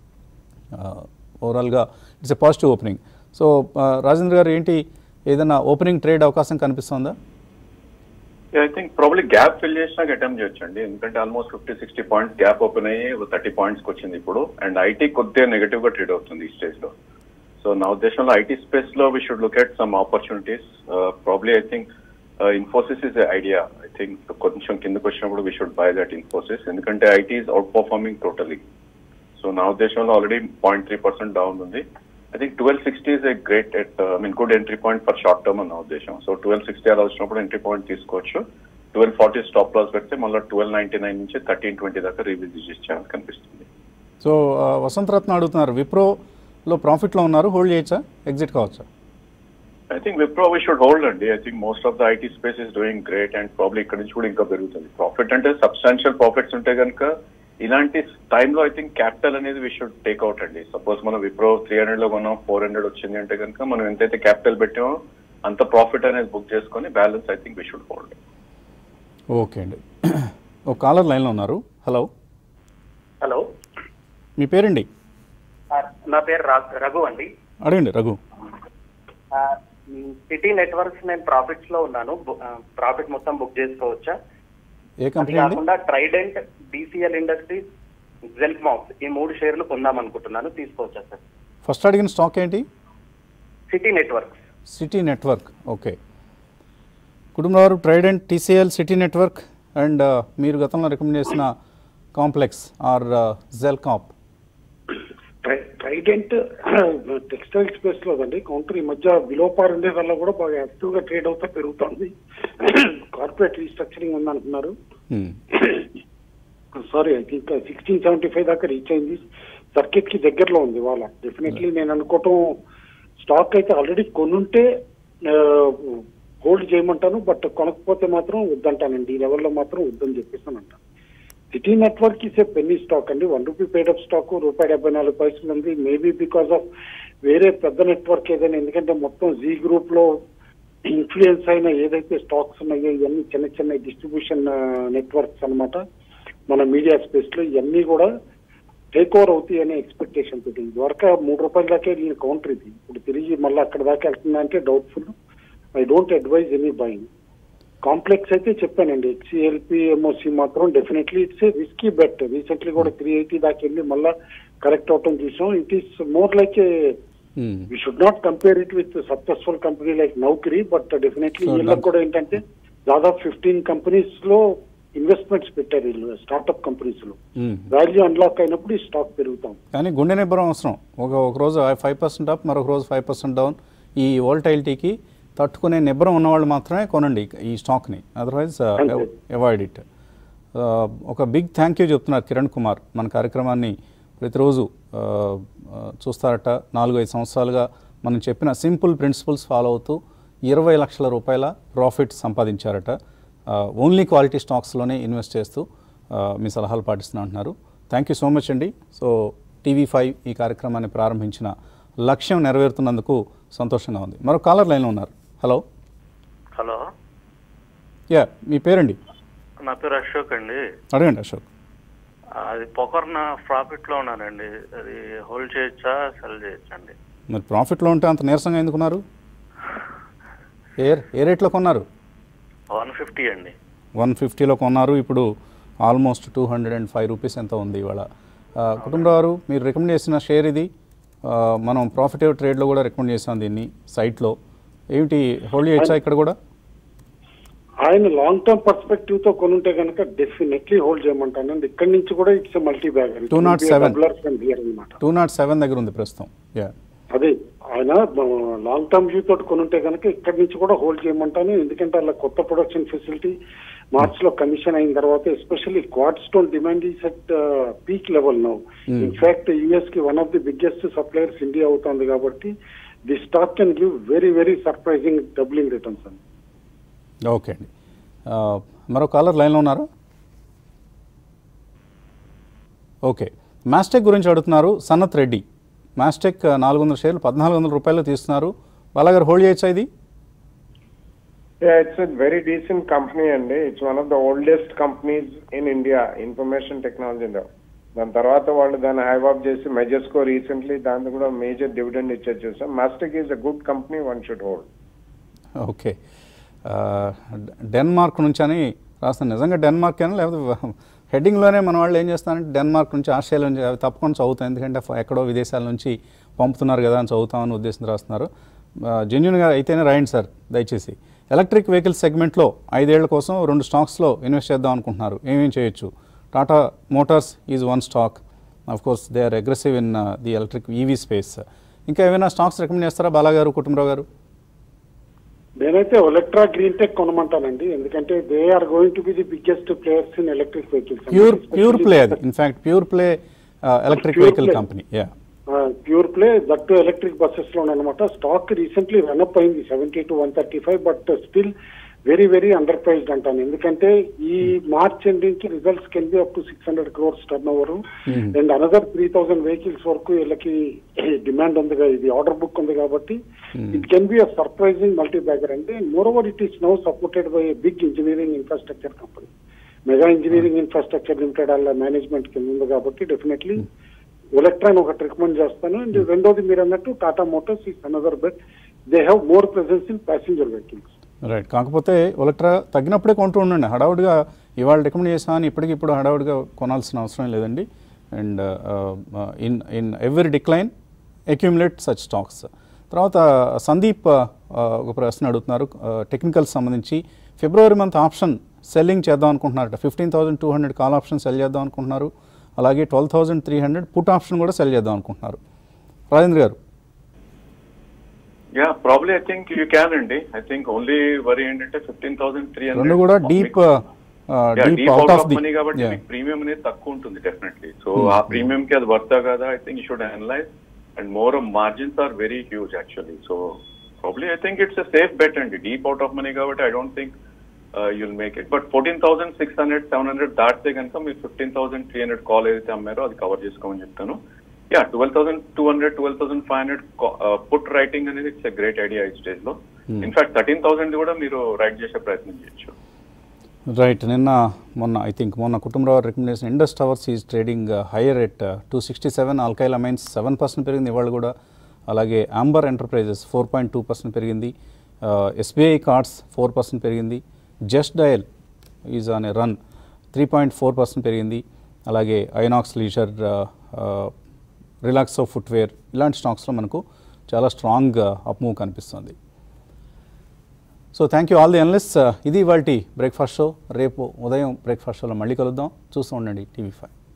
ఓవరాల్గా it's a positive opening so Rajendra garu ఏంటి ఏదైనా ఓపెనింగ్ ట్రేడ్ అవకాశం కనిపిస్తుందా I think probably gap fill చేసినాక అటెంప్ట్ చేయొచ్చు అండి ఎందుకంటే almost fifty sixty points gap open అయ్యి థర్టీ పాయింట్స్ వచ్చింది ఇప్పుడు అండ్ ఐటీ కొద్దిగా నెగటివ్ గా ట్రేడ్ అవుతుంది ఈ స్టేజ్ లో సో నా ఉద్దేశంలో ఐటీ స్పేస్ లో we should look at some opportunities probably I think Infosys is idea I think కొంచెం కిందకు వచ్చినప్పుడు we should buy that Infosys ఎందుకంటే IT is outperforming totally so నా ఉద్దేశంలో already point three percent down ఉంది I think twelve sixty is a great at I mean good entry point for short term అని నా ఉద్దేశం so twelve sixty అలా వచ్చినప్పుడు entry point తీసుకోవచ్చు twelve forty stop loss పెడితే మళ్ళీ ట్వెల్వ్ నైన్టీ నైన్ నుంచి థర్టీన్ ట్వంటీ దాకా రివిజిట్ చేసే ఛాన్స్ కనిపిస్తుంది సో ఆ, వసంతరత్న అడుగుతున్నారు విప్రోలో ప్రాఫిట్లో ఉన్నారు హోల్డ్ చేయొచ్చా ఎగ్జిట్ కావచ్చా I think Wipro we should hold అండి I think most of the IT space is doing great and probably ఇక్కడ నుంచి కూడా ఇంకా పెరుగుతుంది ప్రాఫిట్ అంటే సబ్స్టాన్షియల్ ప్రాఫిట్స్ ఉంటే కనుక ఇలాంటి టైంలో ఐ థింక్ క్యాపిటల్ అనేది వీ షుడ్ టేక్ అవుట్ అండి సపోజ్ మనం విప్రో త్రీ హండ్రెడ్ లో కొన్నాం ఫోర్ హండ్రెడ్ వచ్చింది అంటే కనుక మనం ఎంతైతే క్యాపిటల్ పెట్టామో అంత ప్రాఫిట్ అనేది బుక్ చేసుకొని balance I think we should hold okay అండి ఒక కాలర్ లైన్లో ఉన్నారు హలో హలో మీ పేరండి నా పేరు రా- రఘు అండి అడగండి రఘు ఆ, సిటీ నెట్వర్క్స్ నేను ప్రాఫిట్స్ లో ఉన్నాను బు- ఆ, ప్రాఫిట్ మొత్తం బుక్ చేసుకోవచ్చా ఏ అది కంపెనీ అండి కాకుండా ట్రైడెంట్ డిసిఎల్ ఇండస్ట్రీస్ జెల్మాక్స్ ఈ మూడు షేర్లు కొందాం అనుకుంటున్నాను తీసుకోవచ్చా సార్ ఫస్ట్ అడిగిన స్టాక్ ఏంటి City networks City network okay కుటుంబవారు Trident TCL City network and మీరు గతంలో రికమెండ్ చేసిన కాంప్లెక్స్ ఆర్ జెల్కాప్ ట్రైడెంట్ టెక్స్టైల్ స్పేస్ లో అండి కౌంటర్ ఈ మధ్య విలోపార్ ఉండే వల్ల కూడా బాగా యాక్టివ్ గా ట్రేడ్ అవుతా పెరుగుతోంది కార్పొరేట్ రీస్ట్రక్చరింగ్ ఉందంటున్నారు sorry I think sixteen seventy five దాకా రీచ్ అయింది సర్కిట్ కి దగ్గరలో ఉంది వాళ్ళ డెఫినెట్లీ నేను అనుకోవటం స్టాక్ అయితే ఆల్రెడీ కొనుంటే హోల్డ్ చేయమంటాను బట్ కొనకపోతే మాత్రం వద్దంటానండి ఈ లెవెల్లో మాత్రం వద్దని చెప్పేసి అంటాను City network is a penny stock అండి వన్ రూపీ పేడప్ స్టాక్ రూపాయి డెబ్బై నాలుగు పైసలు ఉంది మేబీ బికాస్ ఆఫ్ వేరే పెద్ద నెట్వర్క్ ఏదైనా ఎందుకంటే మొత్తం జీ గ్రూప్ లో ఇన్ఫ్లుయెన్స్ అయిన ఏదైతే స్టాక్స్ ఉన్నాయో ఇవన్నీ చిన్న చిన్న డిస్ట్రిబ్యూషన్ నెట్వర్క్స్ అన్నమాట మన మీడియా స్పేస్ లో ఇవన్నీ కూడా టేక్ ఓవర్ అవుతాయి అనే ఎక్స్పెక్టేషన్ తోటి ఇదివరకు మూడు రూపాయల దాకా వెళ్ళిన కౌంటర్ ఇది ఇప్పుడు తిరిగి మళ్ళీ అక్కడ దాకా వెళ్తుందంటే doubtful I don't advise any buying complex అయితే చెప్పానండి హెచ్సిఎల్పి ఎంఓసి మాత్రం definitely it's a risky bet recently కూడా త్రీ ఎయిటీ దాకా వెళ్ళి మళ్ళీ కరెక్ట్ అవటం చూసాం it is more like a Hmm. We should not compare it with successful company like Naukri but definitely So, వీళ్ళకి done. కూడా ఏంటంటే దాదాపు ఫిఫ్టీన్ కంపెనీస్ లో ఇన్వెస్ట్మెంట్స్ పెట్టారు వీళ్ళు స్టార్ట్అప్ కంపెనీస్ లో Hmm. వాల్యూ అన్లాక్ అయినప్పుడు ఈ స్టాక్ పెరుగుతాం కానీ గుండె నిబ్బరం అవసరం ఒక ఒక రోజు ఫైవ్ పర్సెంట్ అప్ మరొక రోజు ఫైవ్ పర్సెంట్ డౌన్ ఈ వోల్టైలిటీకి తట్టుకునే నిబ్బరం ఉన్నవాళ్ళు మాత్రమే కొనండి ఈ స్టాక్ని అదర్వైజ్ అంతే. అవాయిడ్ ఇట్ ఒక బిగ్ థ్యాంక్ యూ చెప్తున్నారు కిరణ్ కుమార్ మన కార్యక్రమాన్ని ప్రతిరోజు ఆ, ఆ, చూస్తారట నాలుగు ఐదు సంవత్సరాలుగా మనం చెప్పిన సింపుల్ ప్రిన్సిపల్స్ ఫాలో అవుతూ ఇరవై లక్షల రూపాయల ప్రాఫిట్ సంపాదించారట ఓన్లీ క్వాలిటీ స్టాక్స్లోనే ఇన్వెస్ట్ చేస్తూ ఆ, మీ సలహాలు పాటిస్తున్నా అంటున్నారు థ్యాంక్ యూ సో మచ్ అండి సో టీవీ ఫైవ్ ఈ కార్యక్రమాన్ని ప్రారంభించిన లక్ష్యం నెరవేరుతున్నందుకు సంతోషంగా ఉంది మరో కాలర్ లైన్లో ఉన్నారు హలో హలో యా మీ పేరండి నా పేరు అశోక్ అండి అడగండి అశోక్ అది పొకర్న ప్రాఫిట్ లో ఉన్నానండి అది హోల్డ్ చేయొచ్చా సెల్ చేయొచ్చా అండి మరి ప్రాఫిట్లో ఉంటే అంత నీరసంగా ఎందుకున్నారు ఏ ఏ రేట్లో కొన్నారు వన్ ఫిఫ్టీ అండి వన్ ఫిఫ్టీలో కొన్నారు ఇప్పుడు almost two hundred and five rupees ఎంత ఉంది ఇవాళ ఆ, కుటుంబరావు మీరు రికమెండ్ చేసిన షేర్ ఇది ఆ, మనం ప్రాఫిట్ ట్రేడ్లో కూడా రికమెండ్ చేసాం దీన్ని సైట్లో ఏమిటి హోల్డ్ చేయొచ్చా ఇక్కడ కూడా ఆయన లాంగ్ టర్మ్ పర్స్పెక్టివ్ తో కొనుంటే కనుక డెఫినెట్లీ హోల్డ్ చేయమంటాను అండ్ ఇక్కడి నుంచి కూడా ఇట్స్ మల్టీ బ్యాగ్ 207. అనమాట టూ నాట్ సెవెన్ దగ్గర ఉంది ప్రస్తుతం యా అదే ఆయన లాంగ్ టర్మ్ వ్యూ తోటి కొనుంటే కనుక ఇక్కడి నుంచి కూడా హోల్డ్ చేయమంటాను ఎందుకంటే అలా కొత్త ప్రొడక్షన్ ఫెసిలిటీ మార్చ్ లో కమిషన్ అయిన తర్వాత especially quartz stone demand is at peak level now in fact US కి one of the biggest suppliers India అవుతుంది కాబట్టి the stock can give very very surprising doubling returns అండి ఓకే అండి ఆ, మరో కాలర్ లైన్లో ఉన్నారు ఓకే మాస్టెక్ గురించి అడుగుతున్నారు సన్నత్ రెడ్డి మాస్టెక్ నాలుగు వందల షేర్లు పద్నాలుగు వందల రూపాయలు తీస్తున్నారు బాలాగారు హోల్డ్ చేయొచ్చా ఇది Yeah, it's a very decent company అండి it's one of the oldest companies in India information టెక్నాలజీలో దాని తర్వాత వాళ్ళు దాన్ని హైవ్ ఆఫ్ చేసి మెజర్స్కో రీసెంట్లీ దాంతో కూడా మేజర్ డివిడెండ్ ఇచ్చేది చూసాం Mastek is a good company one should hold okay ఆ, డె- డెన్మార్క్ నుంచి అని రాస్తాను నిజంగా డెన్మార్క్ అని లేకపోతే హెడ్డింగ్లోనే మన వాళ్ళు ఏం చేస్తారంటే డెన్మార్క్ నుంచి ఆస్ట్రేలియా నుంచి అవి తప్పకుండా చదువుతాం ఎందుకంటే ఫ- ఎక్కడో విదేశాల నుంచి పంపుతున్నారు కదా అని చదువుతామని ఉద్దేశం రాస్తున్నారు జెన్యున్గా అయితేనే రాయండి సార్ దయచేసి ఎలక్ట్రిక్ వెహికల్ సెగ్మెంట్లో ఐదేళ్ల కోసం రెండు స్టాక్స్లో ఇన్వెస్ట్ చేద్దాం అనుకుంటున్నారు ఏమేం చేయొచ్చు Tata motors is one stock of course they are aggressive in the electric EV space ఇంకా ఏమైనా స్టాక్స్ రికమెండ్ చేస్తారా బాలాగారు కుటుంబరావు గారు నేనైతే ఎలక్ట్రా గ్రీన్ టెక్ కొనమంటానండి ఎందుకంటే they are going to be the biggest players in electric vehicles pure pure play అది in fact pure play electric Pure vehicle play. Company yeah pure play that electric buses లో అనమాట stock recently run up అయింది seventy to one thirty five but still very very under priced అంటాను ఎందుకంటే ఈ March ending కి results can be up to six hundred crores turn over and another three thousand vehicles వరకు వీళ్ళకి demand ఉంది కదా, ఇది ఆర్డర్ బుక్ ఉంది కాబట్టి it can be a surprising multi bagger అంటే more over it is now supported by big engineering infrastructure company mega engineering infrastructure limited అలా management కింద ఉంది కాబట్టి డెఫినెట్లీ ఎలక్ట్రాన్ ఒకటి రికమెండ్ చేస్తాను అండ్ రెండోది మీరు అన్నట్టు Tata Motors is another bet they have more presence in passenger vehicles right కాకపోతే ఒలక్ట్రా తగ్గినప్పుడే కొంటూ ఉండండి హడావుడిగా ఇవాళ రికమెండ్ చేసామని ఇప్పటికిప్పుడు హడావుడిగా కొనాల్సిన అవసరం లేదండి and in in every decline accumulate such stocks తర్వాత సందీప్ ఆ, ఒక ప్రశ్న అడుగుతున్నారు టెక్నికల్స్ సంబంధించి ఫిబ్రవరి మంత్ ఆప్షన్ సెల్లింగ్ చేద్దాం అనుకుంటున్నారట fifteen thousand two hundred call option sell చేద్దాం అనుకుంటున్నారు అలాగే twelve thousand three hundred put option కూడా సెల్ చేద్దాం అనుకుంటున్నారు రాజేంద్ర గారు yeah probably I think you can అండి ఐ థింక్ ఓన్లీ వరి ఏంటంటే ఫిఫ్టీన్ థౌసండ్ త్రీ రెండు కూడా deep deep deep out of the money కాబట్టి మీకు ప్రీమియం అనేది తక్కువ ఉంటుంది డెఫినెట్లీ సో ఆ ప్రీమియం కి అది వర్తా కదా I think you should analyse and more margins are very huge actually so probably I think it's safe bet అండి డీప్ అవుట్ ఆఫ్ మనీ కాబట్టి I don't think you'll make it but fourteen thousand six hundred seven hundred దాటితే కనుక మీరు fifteen thousand three hundred call ఏదైతే అమ్మారో అది cover చేసుకోమని చెప్తాను yeah twelve thousand two hundred twelve thousand five hundred put writing అనేది ఇట్స్ ఎ గ్రేట్ ఐడియా ఈ స్టేజ్ లో ఇన్ఫాక్ట్ థర్టీన్ థౌసండ్ కూడా మీరు రైట్ చేసే ప్రయత్నం చేయొచ్చు రైట్ నిన్న మొన్న ఐ థింక్ మొన్న Kutumbarao recommendation Indus Towers is trading higher at two sixty seven Alkyl Amines seven percent పెరిగింది ఇవాళ కూడా అలాగే Amber Enterprises four point two percent పెరిగింది ఎస్బీఐ కార్డ్స్ ఫోర్ పర్సెంట్ పెరిగింది Just Dial is on a run three point four percent పెరిగింది అలాగే INOX leisure Relaxo footwear ఇలాంటి స్టాక్స్లో మనకు చాలా స్ట్రాంగ్ అప్ మూవ్ కనిపిస్తుంది so thank you all the analyst ఇది ఇవాళ బ్రేక్ఫాస్ట్ షో రేపు ఉదయం బ్రేక్ఫాస్ట్ షోలో మళ్ళీ కలుద్దాం చూస్తూ ఉండండి టీవీ ఫైవ్